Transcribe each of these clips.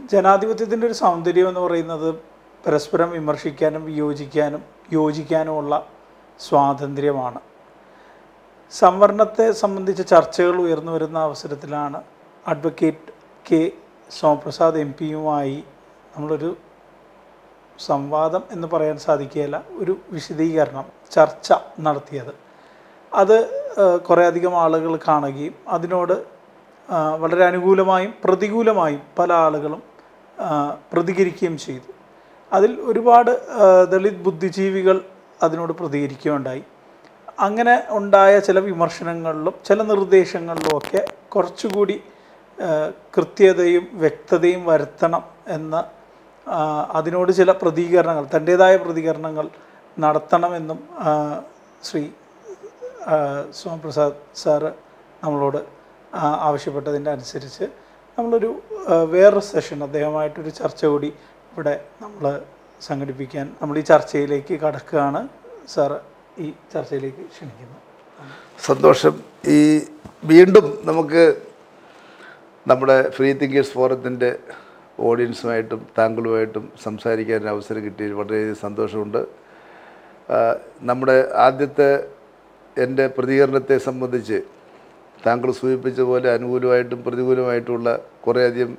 ജനാധിപത്യത്തിൻ്റെ ഒരു സൗന്ദര്യം എന്ന് പറയുന്നത് പരസ്പരം വിമർശിക്കാനും വിയോജിക്കാനും യോജിക്കാനുമുള്ള സ്വാതന്ത്ര്യമാണ് സംവരണത്തെ സംബന്ധിച്ച ചർച്ചകൾ ഉയർന്നു വരുന്ന അവസരത്തിലാണ് അഡ്വക്കേറ്റ് കെ സോമപ്രസാദ് എം പിയുമായി നമ്മളൊരു സംവാദം എന്ന് പറയാൻ സാധിക്കുകയില്ല ഒരു വിശദീകരണം ചർച്ച നടത്തിയത് അത് ഏഹ്, കുറേയധികം ആളുകൾ കാണുകയും അതിനോട് ആ, വളരെ അനുകൂലമായും പ്രതികൂലമായും പല ആളുകളും ആ, പ്രതികരിക്കുകയും ചെയ്തു അതിൽ ഒരുപാട് ആ, ദളിത് ബുദ്ധിജീവികൾ അതിനോട് പ്രതികരിക്കുകയുണ്ടായി അങ്ങനെ ഉണ്ടായ ചില വിമർശനങ്ങളിലും ചില നിർദ്ദേശങ്ങളിലും ഒക്കെ കുറച്ചുകൂടി ആ, കൃത്യതയും വ്യക്തതയും വരുത്തണം എന്ന ആ, അതിനോട് ചില പ്രതികരണങ്ങൾ തൻ്റേതായ പ്രതികരണങ്ങൾ നടത്തണമെന്നും ആ, ശ്രീ ആ, സോമപ്രസാദ് സാറ് നമ്മളോട് ആ, ആവശ്യപ്പെട്ടതിൻ്റെ അനുസരിച്ച് നമ്മളൊരു ആ, വേറൊരു സെഷൻ അദ്ദേഹമായിട്ടൊരു ചർച്ച കൂടി ഇവിടെ നമ്മൾ സംഘടിപ്പിക്കാൻ നമ്മൾ ഈ ചർച്ചയിലേക്ക് കടക്കുകയാണ് സാറ് ഈ ചർച്ചയിലേക്ക് ക്ഷണിക്കുന്നു സന്തോഷം ഈ വീണ്ടും നമുക്ക് നമ്മുടെ ഫ്രീ തിങ്കേഴ്സ് ഫോറത്തിൻ്റെ ഓഡിയൻസുമായിട്ടും താങ്കളുമായിട്ടും സംസാരിക്കാൻ ഒരു അവസരം കിട്ടിയതിൽ വളരെയധികം സന്തോഷമുണ്ട് ആ, നമ്മുടെ ആദ്യത്തെ എൻ്റെ പ്രതികരണത്തെ സംബന്ധിച്ച് താങ്കൾ സൂചിപ്പിച്ച പോലെ അനുകൂലമായിട്ടും പ്രതികൂലമായിട്ടുമുള്ള കുറേയധികം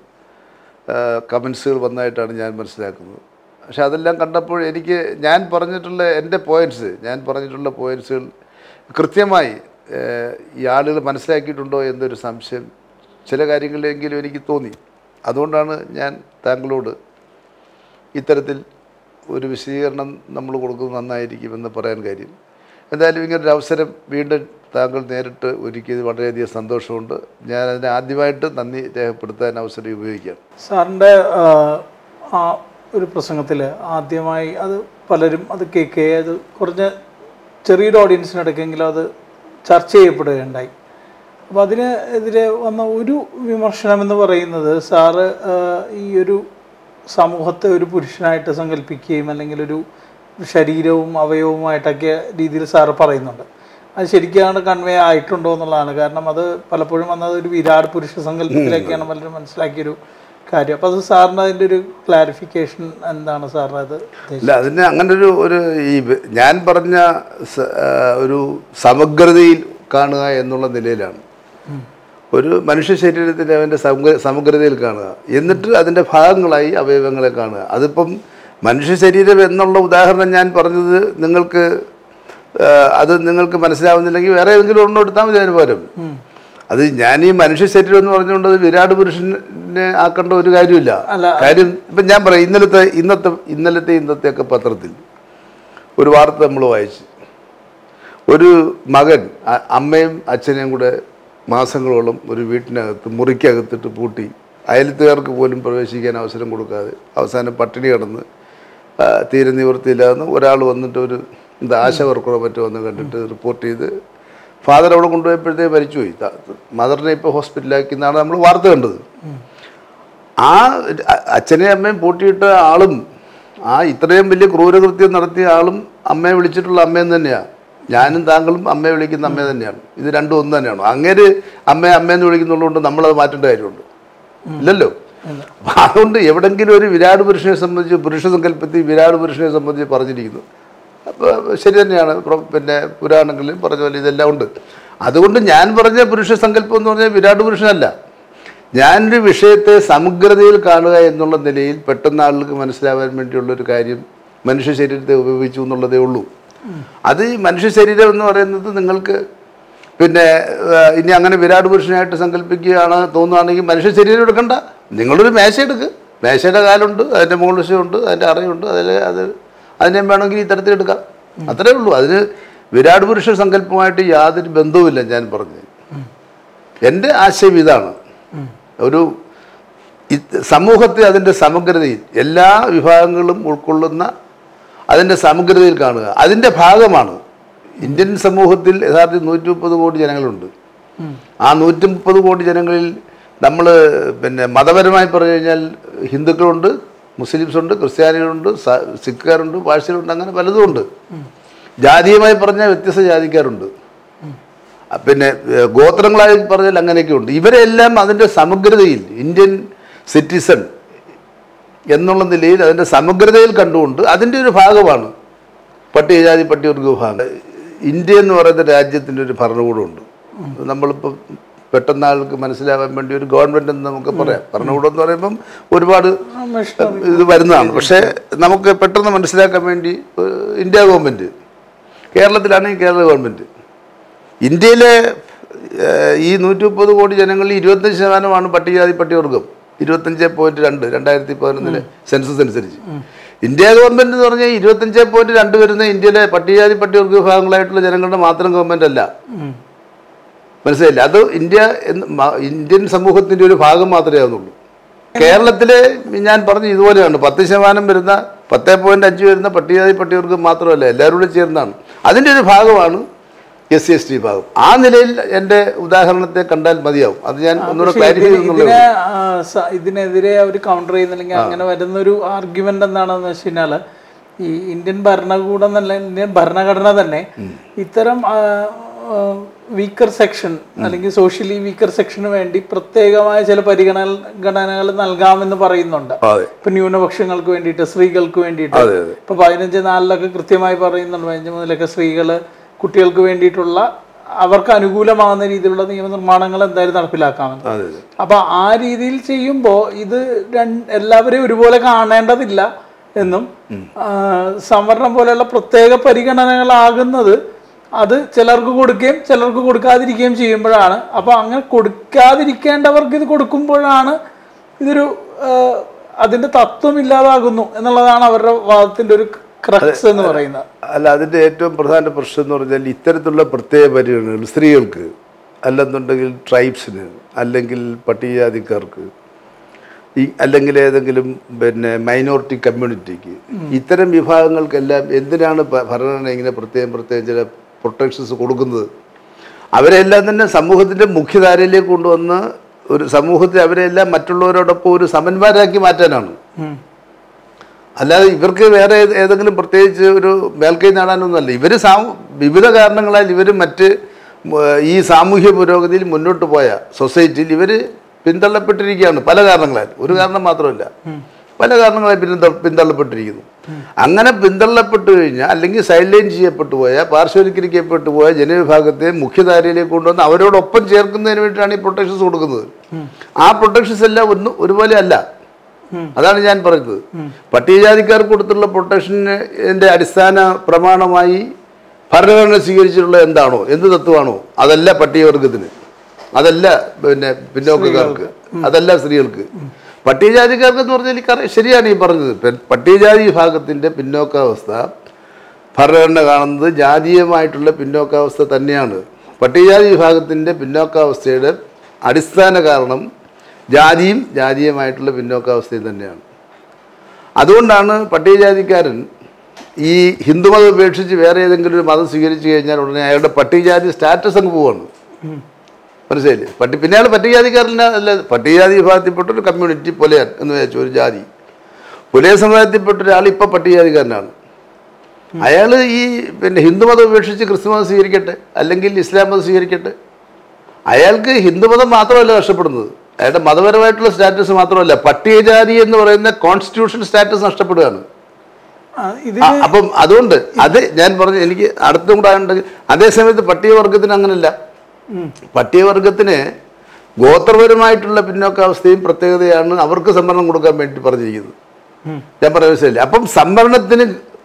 കമൻസുകൾ വന്നതായിട്ടാണ് ഞാൻ മനസ്സിലാക്കുന്നത് പക്ഷെ അതെല്ലാം കണ്ടപ്പോൾ എനിക്ക് ഞാൻ പറഞ്ഞിട്ടുള്ള എൻ്റെ പോയിൻറ്റ്സ് ഞാൻ പറഞ്ഞിട്ടുള്ള പോയിൻറ്റ്സുകൾ കൃത്യമായി ഏഹ്, ഈ ആളുകൾ മനസ്സിലാക്കിയിട്ടുണ്ടോ എന്നൊരു സംശയം ചില കാര്യങ്ങളിലെങ്കിലും എനിക്ക് തോന്നി അതുകൊണ്ടാണ് ഞാൻ താങ്കളോട് ഇത്തരത്തിൽ ഒരു വിശദീകരണം നമ്മൾ കൊടുക്കുന്നത് നന്നായിരിക്കുമെന്ന് പറയാൻ കാര്യം എന്തായാലും ഇങ്ങനൊരു അവസരം വീണ്ടും താങ്കൾ നേരിട്ട് ഒരുക്കിയത് വളരെയധികം സന്തോഷമുണ്ട് ഞാൻ അതിന് ആദ്യമായിട്ട് നന്ദി രേഖപ്പെടുത്താൻ അവസരം ഉപയോഗിക്കാം സാറിൻ്റെ ആ, ആ ഒരു പ്രസംഗത്തിൽ ആദ്യമായി അത് പലരും അത് കേൾക്കുകയും അത് കുറഞ്ഞ ചെറിയൊരു ഓഡിയൻസിനിടയ്ക്കെങ്കിലും അത് ചർച്ച ചെയ്യപ്പെടുകയുണ്ടായി അപ്പോൾ അതിന് എതിരെ വന്ന ഒരു വിമർശനം എന്ന് പറയുന്നത് സാറ് ആ, ഈ ഒരു സമൂഹത്തെ ഒരു പുരുഷനായിട്ട് സങ്കല്പിക്കുകയും അല്ലെങ്കിൽ ഒരു ശരീരവും അവയവവുമായിട്ടൊക്കെ രീതിയിൽ സാറ് പറയുന്നുണ്ട് അത് ശരിക്കാണ് കൺവേ ആയിട്ടുണ്ടോ എന്നുള്ളതാണ് കാരണം അത് പലപ്പോഴും വന്നത് ഒരു വിരാട് പുരുഷ സങ്കല്പത്തിലേക്കാണ് പലരും മനസ്സിലാക്കിയൊരു കാര്യം അപ്പോൾ അത് സാറിന് അതിൻ്റെ ഒരു ക്ലാരിഫിക്കേഷൻ എന്താണ് സാറിന് അത് ഉദ്ദേശിച്ചത്? ഇല്ല അതിന് അങ്ങനെ ഒരു ഒരു ഈ വ- ഞാൻ പറഞ്ഞ സ- ആ, ഒരു സമഗ്രതയിൽ കാണുക എന്നുള്ള നിലയിലാണ് ഒരു മനുഷ്യ ശരീരത്തിൻ്റെ അവൻ്റെ സമഗ്ര സമഗ്രതയിൽ കാണുക എന്നിട്ട് അതിൻ്റെ ഭാഗങ്ങളായി അവയവങ്ങളെ കാണുക അതിപ്പം മനുഷ്യ ശരീരം എന്നുള്ള ഉദാഹരണം ഞാൻ പറഞ്ഞത് നിങ്ങൾക്ക് ആ, അത് നിങ്ങൾക്ക് മനസ്സിലാവുന്നില്ലെങ്കിൽ വേറെ ഏതെങ്കിലും ഒരെണ്ണം എടുത്താൽ മതി അതിന് പകരം അത് ഞാൻ ഈ മനുഷ്യ ശരീരം എന്ന് പറഞ്ഞുകൊണ്ട് അത് വിരാട് പുരുഷനെ ആക്കേണ്ട ഒരു കാര്യമില്ല അല്ല. കാര്യം ഇപ്പം ഞാൻ പറയാം ഇന്നലത്തെ ഇന്നത്തെ ഇന്നലത്തെ ഇന്നത്തെ ഒക്കെ പത്രത്തിൽ ഒരു വാർത്ത നമ്മൾ വായിച്ചു ഒരു മകൻ അ- അമ്മയും അച്ഛനെയും കൂടെ മാസങ്ങളോളം ഒരു വീട്ടിനകത്ത് മുറിക്കകത്തിട്ട് പൂട്ടി അയലത്തുകാർക്ക് പോലും പ്രവേശിക്കാൻ അവസരം കൊടുക്കാതെ അവസാനം പട്ടിണി കിടന്ന് ആ, തീരെ നിവൃത്തിയില്ലാന്ന് ഒരാൾ വന്നിട്ട് ഒരു എന്താ ആശ വർക്കറോ മറ്റോ വന്ന് കണ്ടിട്ട് റിപ്പോർട്ട് ചെയ്ത് ഫാദർ അവിടെ കൊണ്ടുപോയപ്പോഴത്തേ മരിച്ചുപോയി ത- മദറിനെ ഇപ്പോൾ ഹോസ്പിറ്റലാക്കി എന്നാണ് നമ്മൾ വാർത്ത കണ്ടത് ആ അ- അച്ഛനെയും അമ്മയും പൂട്ടിയിട്ട ആളും ആ ഇത്രയും വലിയ ക്രൂരകൃത്യം നടത്തിയ ആളും അമ്മയെ വിളിച്ചിട്ടുള്ള അമ്മയും തന്നെയാണ് ഞാനും താങ്കളും അമ്മയെ വിളിക്കുന്ന അമ്മ തന്നെയാണ് ഇത് രണ്ടും ഒന്ന് തന്നെയാണ് അങ്ങേര് അമ്മയെ അമ്മയെന്ന് വിളിക്കുന്നുള്ളതുകൊണ്ട് നമ്മളത് മാറ്റേണ്ട കാര്യമുണ്ട് ഇല്ലല്ലോ അപ്പം അതുകൊണ്ട് എവിടെങ്കിലും ഒരു വിരാട് പുരുഷനെ സംബന്ധിച്ച് പുരുഷ സങ്കല്പത്തിൽ വിരാട് പുരുഷനെ സംബന്ധിച്ച് പറഞ്ഞിരിക്കുന്നു അപ്പോൾ ശരി തന്നെയാണ് പ്ര- പിന്നെ പുരാണങ്ങളിൽ പറഞ്ഞ പോലെ ഇതെല്ലാം ഉണ്ട് അതുകൊണ്ട് ഞാൻ പറഞ്ഞ പുരുഷ സങ്കല്പം എന്ന് പറഞ്ഞാൽ വിരാട് പുരുഷനല്ല ഞാനൊരു വിഷയത്തെ സമഗ്രതയിൽ കാണുക എന്നുള്ള നിലയിൽ പെട്ടെന്ന് ആളുകൾക്ക് മനസ്സിലാവാൻ വേണ്ടിയുള്ളൊരു കാര്യം മനുഷ്യ ശരീരത്തെ ഉപയോഗിച്ചു എന്നുള്ളതേ ഉള്ളൂ അത് ഈ മനുഷ്യ ശരീരം എന്ന് പറയുന്നത് നിങ്ങൾക്ക് പിന്നെ ആ, ഇനി അങ്ങനെ വിരാട് പുരുഷനായിട്ട് സങ്കല്പിക്കുകയാണ് തോന്നുകയാണെങ്കിൽ മനുഷ്യ ശരീരം എടുക്കണ്ട നിങ്ങളൊരു മേശ എടുക്ക് മേശയുടെ കാലുണ്ട് അതിൻ്റെ മുകൾവശമുണ്ട് അതിൻ്റെ അറയുണ്ട് അതിൽ അത് അതിനെ വേണമെങ്കിൽ ഈ തരത്തിൽ എടുക്കാം അത്രേ ഉള്ളൂ അതിന് വിരാട് പുരുഷ സങ്കല്പമായിട്ട് യാതൊരു ബന്ധവുമില്ല ഞാൻ പറഞ്ഞത് എൻ്റെ ആശയം ഇതാണ് ഒരു ഇത് സമൂഹത്തെ അതിൻ്റെ സമഗ്രതയിൽ എല്ലാ വിഭാഗങ്ങളും ഉൾക്കൊള്ളുന്ന അതിൻ്റെ സമഗ്രതയിൽ കാണുക അതിൻ്റെ ഭാഗമാണ് ഇന്ത്യൻ സമൂഹത്തിൽ യഥാർത്ഥത്തിൽ നൂറ്റി മുപ്പത് കോടി ജനങ്ങളുണ്ട് ആ നൂറ്റി മുപ്പത് കോടി ജനങ്ങളിൽ നമ്മൾ പിന്നെ മതപരമായി പറഞ്ഞു കഴിഞ്ഞാൽ ഹിന്ദുക്കളുണ്ട് മുസ്ലിംസ് ഉണ്ട് ക്രിസ്ത്യാനികളുണ്ട് സ- സിഖുകാരുണ്ട് പാഴ്സികളുണ്ട് അങ്ങനെ പലതും ഉണ്ട് ജാതീയമായി പറഞ്ഞാൽ വ്യത്യസ്ത ജാതിക്കാരുണ്ട് ആ, പിന്നെ ഏ, ഗോത്രങ്ങളായി പറഞ്ഞാൽ അങ്ങനെയൊക്കെ ഉണ്ട് ഇവരെല്ലാം അതിൻ്റെ സമഗ്രതയിൽ ഇന്ത്യൻ സിറ്റിസൺ എന്നുള്ള നിലയിൽ അതിൻ്റെ സമഗ്രതയിൽ കണ്ടുകൊണ്ട് അതിൻ്റെ ഒരു ഭാഗമാണ് പട്ടികജാതി പട്ടികവർഗ വിഭാഗം ഇന്ത്യ എന്ന് പറയുന്ന രാജ്യത്തിൻ്റെ ഒരു ഭരണകൂടമുണ്ട് നമ്മളിപ്പോൾ പെട്ടെന്ന് ആൾക്ക് മനസ്സിലാവാൻ വേണ്ടി ഒരു ഗവൺമെൻറ് എന്ന് നമുക്ക് പറയാം ഭരണകൂടം എന്ന് പറയുമ്പം ഒരുപാട് മിഷണറി ഇത് വരുന്നതാണ് പക്ഷേ നമുക്ക് പെട്ടെന്ന് മനസ്സിലാക്കാൻ വേണ്ടി ഏഹ്, ഇന്ത്യ ഗവൺമെൻറ് കേരളത്തിലാണെങ്കിൽ കേരള ഗവൺമെൻറ് ഇന്ത്യയിലെ ഏഹ്, ഈ നൂറ്റി മുപ്പത് കോടി ജനങ്ങളിൽ ഇരുപത്തഞ്ച് ശതമാനമാണ് പട്ടികജാതി പട്ടികവർഗം ഇരുപത്തഞ്ച് പോയിന്റ് രണ്ട് രണ്ടായിരത്തി പതിനൊന്നിലെ സെൻസസ് അനുസരിച്ച് ഇന്ത്യ ഗവൺമെന്റ് എന്ന് പറഞ്ഞാൽ ഇരുപത്തഞ്ച് പോയിന്റ് രണ്ട് വരുന്ന ഇന്ത്യയിലെ പട്ടികജാതി പട്ടികവർഗ വിഭാഗങ്ങളായിട്ടുള്ള ജനങ്ങളുടെ മാത്രം ഗവൺമെന്റ് അല്ല മനസ്സിലായില്ല അത് ഇന്ത്യ എന്ന് മ- ഇന്ത്യൻ സമൂഹത്തിന്റെ ഒരു ഭാഗം മാത്രമേ ആകുന്നുള്ളൂ കേരളത്തിലെ ഞാൻ പറഞ്ഞു ഇതുപോലെയാണ് പത്ത് ശതമാനം വരുന്ന പത്ത് പോയിന്റ് അഞ്ച് വരുന്ന പട്ടികജാതി പട്ടികവർഗം മാത്രമല്ല എല്ലാവരും കൂടെ ചേർന്നാണ് അതിൻ്റെ ഒരു ഭാഗമാണ് എസ് സി എസ് ടി വിഭാഗം ആ നിലയിൽ എൻ്റെ ഉദാഹരണത്തെ കണ്ടാൽ മതിയാവും അത് ഞാൻ ഒന്നുകൂടെ പക്ഷേ ക്ലാരിഫൈ ഇതിന് ചെയ്യുന്നുള്ളൂ ഇതിനെ ആ, സ- ഇതിനെതിരെ അവർ കൗണ്ടർ ചെയ്യുന്നില്ലെങ്കിൽ അങ്ങനെ വരുന്നൊരു ആർഗ്യുമെന്റ് എന്താണെന്ന് വെച്ച് കഴിഞ്ഞാല് ഈ ഇന്ത്യൻ ഭരണകൂടം എന്നല്ല ഇന്ത്യൻ ഭരണഘടന തന്നെ ഇത്തരം വീക്കർ സെക്ഷൻ അല്ലെങ്കിൽ സോഷ്യലി വീക്കർ സെക്ഷന് വേണ്ടി പ്രത്യേകമായ ചില പരിഗണന ഗണനകൾ നൽകാമെന്ന് പറയുന്നുണ്ട് അതെ ഇപ്പൊ ന്യൂനപക്ഷങ്ങൾക്ക് വേണ്ടിയിട്ട് സ്ത്രീകൾക്ക് വേണ്ടിയിട്ട് അതെ അതെ ഇപ്പൊ പതിനഞ്ച് നാലിലൊക്കെ കൃത്യമായി പറയുന്നുണ്ട് പതിനഞ്ച് മുതലൊക്കെ സ്ത്രീകള് കുട്ടികൾക്ക് വേണ്ടിയിട്ടുള്ള അവർക്ക് അനുകൂലമാകുന്ന രീതിയിലുള്ള നിയമനിർമ്മാണങ്ങൾ എന്തായാലും നടപ്പിലാക്കാമെന്ന് അതെ അതെ അപ്പൊ ആ രീതിയിൽ ചെയ്യുമ്പോൾ ഇത് രണ്ട് എല്ലാവരെയും ഒരുപോലെ കാണേണ്ടതില്ല എന്നും ആ, സംവരണം പോലെയുള്ള പ്രത്യേക പരിഗണനകളാകുന്നത് അത് ചിലർക്ക് കൊടുക്കുകയും ചിലർക്ക് കൊടുക്കാതിരിക്കുകയും ചെയ്യുമ്പോഴാണ് അപ്പൊ അങ്ങനെ കൊടുക്കാതിരിക്കേണ്ടവർക്ക് ഇത് കൊടുക്കുമ്പോഴാണ് ഇതൊരു ആ, അതിന്റെ തത്വം ഇല്ലാതാകുന്നു എന്നുള്ളതാണ് അവരുടെ വാദത്തിന്റെ ഒരു ക്രക്സ് എന്ന് പറയുന്നത് അല്ല അതിൻ്റെ ഏറ്റവും പ്രധാന പ്രശ്നം എന്ന് പറഞ്ഞാൽ ഇത്തരത്തിലുള്ള പ്രത്യേക പരിഗണനകൾ സ്ത്രീകൾക്ക് അല്ലെന്നുണ്ടെങ്കിൽ ട്രൈബ്സിന് അല്ലെങ്കിൽ പട്ടികജാതിക്കാർക്ക് ഈ അല്ലെങ്കിൽ ഏതെങ്കിലും പിന്നെ മൈനോറിറ്റി കമ്മ്യൂണിറ്റിക്ക് ഇത്തരം വിഭാഗങ്ങൾക്കെല്ലാം എന്തിനാണ് ഭ- ഭരണഘടന ഇങ്ങനെ പ്രത്യേകം പ്രത്യേകം ചില പ്രൊട്ടക്ഷൻസ് കൊടുക്കുന്നത് അവരെല്ലാം തന്നെ സമൂഹത്തിൻ്റെ മുഖ്യധാരയിലേക്ക് കൊണ്ടുവന്ന് ഒരു സമൂഹത്തിൽ അവരെല്ലാം മറ്റുള്ളവരോടൊപ്പം ഒരു സമന്മാരാക്കി മാറ്റാനാണ് ഉം. അല്ലാതെ ഇവർക്ക് വേറെ ഏത് ഏതെങ്കിലും പ്രത്യേകിച്ച് ഒരു മേൽക്കൈ നേടാനൊന്നുമല്ല ഇവർ സാ വിവിധ കാരണങ്ങളാൽ ഇവർ മറ്റ് ഉം, ഈ സാമൂഹ്യ പുരോഗതിയിൽ മുന്നോട്ട് പോയ സൊസൈറ്റിയിൽ ഇവർ പിന്തള്ളപ്പെട്ടിരിക്കുകയാണ് പല കാരണങ്ങളാൽ ഒരു കാരണം മാത്രമല്ല പല കാരണങ്ങളാൽ പിന്ത പിന്തള്ളപ്പെട്ടിരിക്കുന്നു അങ്ങനെ പിന്തള്ളപ്പെട്ടു കഴിഞ്ഞാൽ അല്ലെങ്കിൽ സൈഡ് ലൈൻ ചെയ്യപ്പെട്ടു പോയ പാർശ്വവൽക്കരിക്കപ്പെട്ടു പോയ ജനവിഭാഗത്തെ മുഖ്യധാരയിലേക്ക് കൊണ്ടുവന്ന് അവരോടൊപ്പം ചേർക്കുന്നതിന് വേണ്ടിയിട്ടാണ് ഈ പ്രൊട്ടക്ഷൻസ് കൊടുക്കുന്നത് ആ പ്രൊട്ടക്ഷൻസ് എല്ലാം ഒന്നും ഒരുപോലെ അല്ല അതാണ് ഞാൻ പറയുന്നത് പട്ടികജാതിക്കാർക്ക് കൊടുത്തുള്ള പ്രൊട്ടക്ഷൻ്റെ അടിസ്ഥാന പ്രമാണമായി ഭരണഘടന സ്വീകരിച്ചിട്ടുള്ള എന്താണോ എന്ത് തത്വമാണോ അതല്ല പട്ടികവർഗത്തിന് അതല്ല പിന്നെ പിന്നോക്കക്കാർക്ക് അതല്ല സ്ത്രീകൾക്ക് പട്ടികജാതിക്കാർക്ക് എന്ന് പറഞ്ഞാൽ ഈ കറ- ശരിയാണ് ഈ പറഞ്ഞത് പെ- പട്ടികജാതി വിഭാഗത്തിൻ്റെ പിന്നോക്കാവസ്ഥ ഭരണഘടന കാണുന്നത് ജാതീയമായിട്ടുള്ള പിന്നോക്കാവസ്ഥ തന്നെയാണ് പട്ടികജാതി വിഭാഗത്തിൻ്റെ പിന്നോക്കാവസ്ഥയുടെ അടിസ്ഥാന കാരണം ജാതിയും ജാതീയമായിട്ടുള്ള പിന്നോക്കാവസ്ഥയും തന്നെയാണ് അതുകൊണ്ടാണ് പട്ടികജാതിക്കാരൻ ഈ ഹിന്ദുമതം ഉപേക്ഷിച്ച് വേറെ ഏതെങ്കിലും ഒരു മതം സ്വീകരിച്ചു കഴിഞ്ഞാൽ ഉടനെ അയാളുടെ പട്ടികജാതി സ്റ്റാറ്റസ് അങ്ങ് പോവാണ് മനസ്സിലായില്ലേ പട്ടി പിന്നെ അയാൾ പട്ടികജാതിക്കാരല്ല അല്ല പട്ടികജാതി വിഭാഗത്തിൽപ്പെട്ട ഒരു കമ്മ്യൂണിറ്റി പുലയൻ എന്ന് വെച്ചാൽ ഒരു ജാതി പുലയ സമുദായത്തിൽപ്പെട്ട ഒരാൾ ഇപ്പം പട്ടികജാതിക്കാരനാണ് അയാൾ ഈ പിന്നെ ഹിന്ദുമതം ഉപേക്ഷിച്ച് ക്രിസ്തുമതം സ്വീകരിക്കട്ടെ അല്ലെങ്കിൽ ഇസ്ലാം മതം സ്വീകരിക്കട്ടെ അയാൾക്ക് ഹിന്ദുമതം മാത്രമല്ല നഷ്ടപ്പെടുന്നത് അയാളുടെ മതപരമായിട്ടുള്ള സ്റ്റാറ്റസ് മാത്രമല്ല പട്ടികജാതി എന്ന് പറയുന്ന കോൺസ്റ്റിറ്റ്യൂഷൻ സ്റ്റാറ്റസ് നഷ്ടപ്പെടുകയാണ് ആ, ഇത് ആ, അപ്പം അതുകൊണ്ട് അത് ഞാൻ പറഞ്ഞു എനിക്ക് അടുത്തും കൂടെ ഉണ്ടെങ്കിൽ അതേസമയത്ത് പട്ടികവർഗത്തിന് അങ്ങനല്ല പട്ടികവർഗത്തിന് ഗോത്രപരമായിട്ടുള്ള പിന്നോക്കാവസ്ഥയും പ്രത്യേകതയാണ് അവർക്ക് സംവരണം കൊടുക്കാൻ വേണ്ടി പറഞ്ഞിരിക്കുന്നത് ഉം. ഞാൻ പറഞ്ഞ മനസ്സിലായില്ലേ അപ്പം സംവരണത്തിന്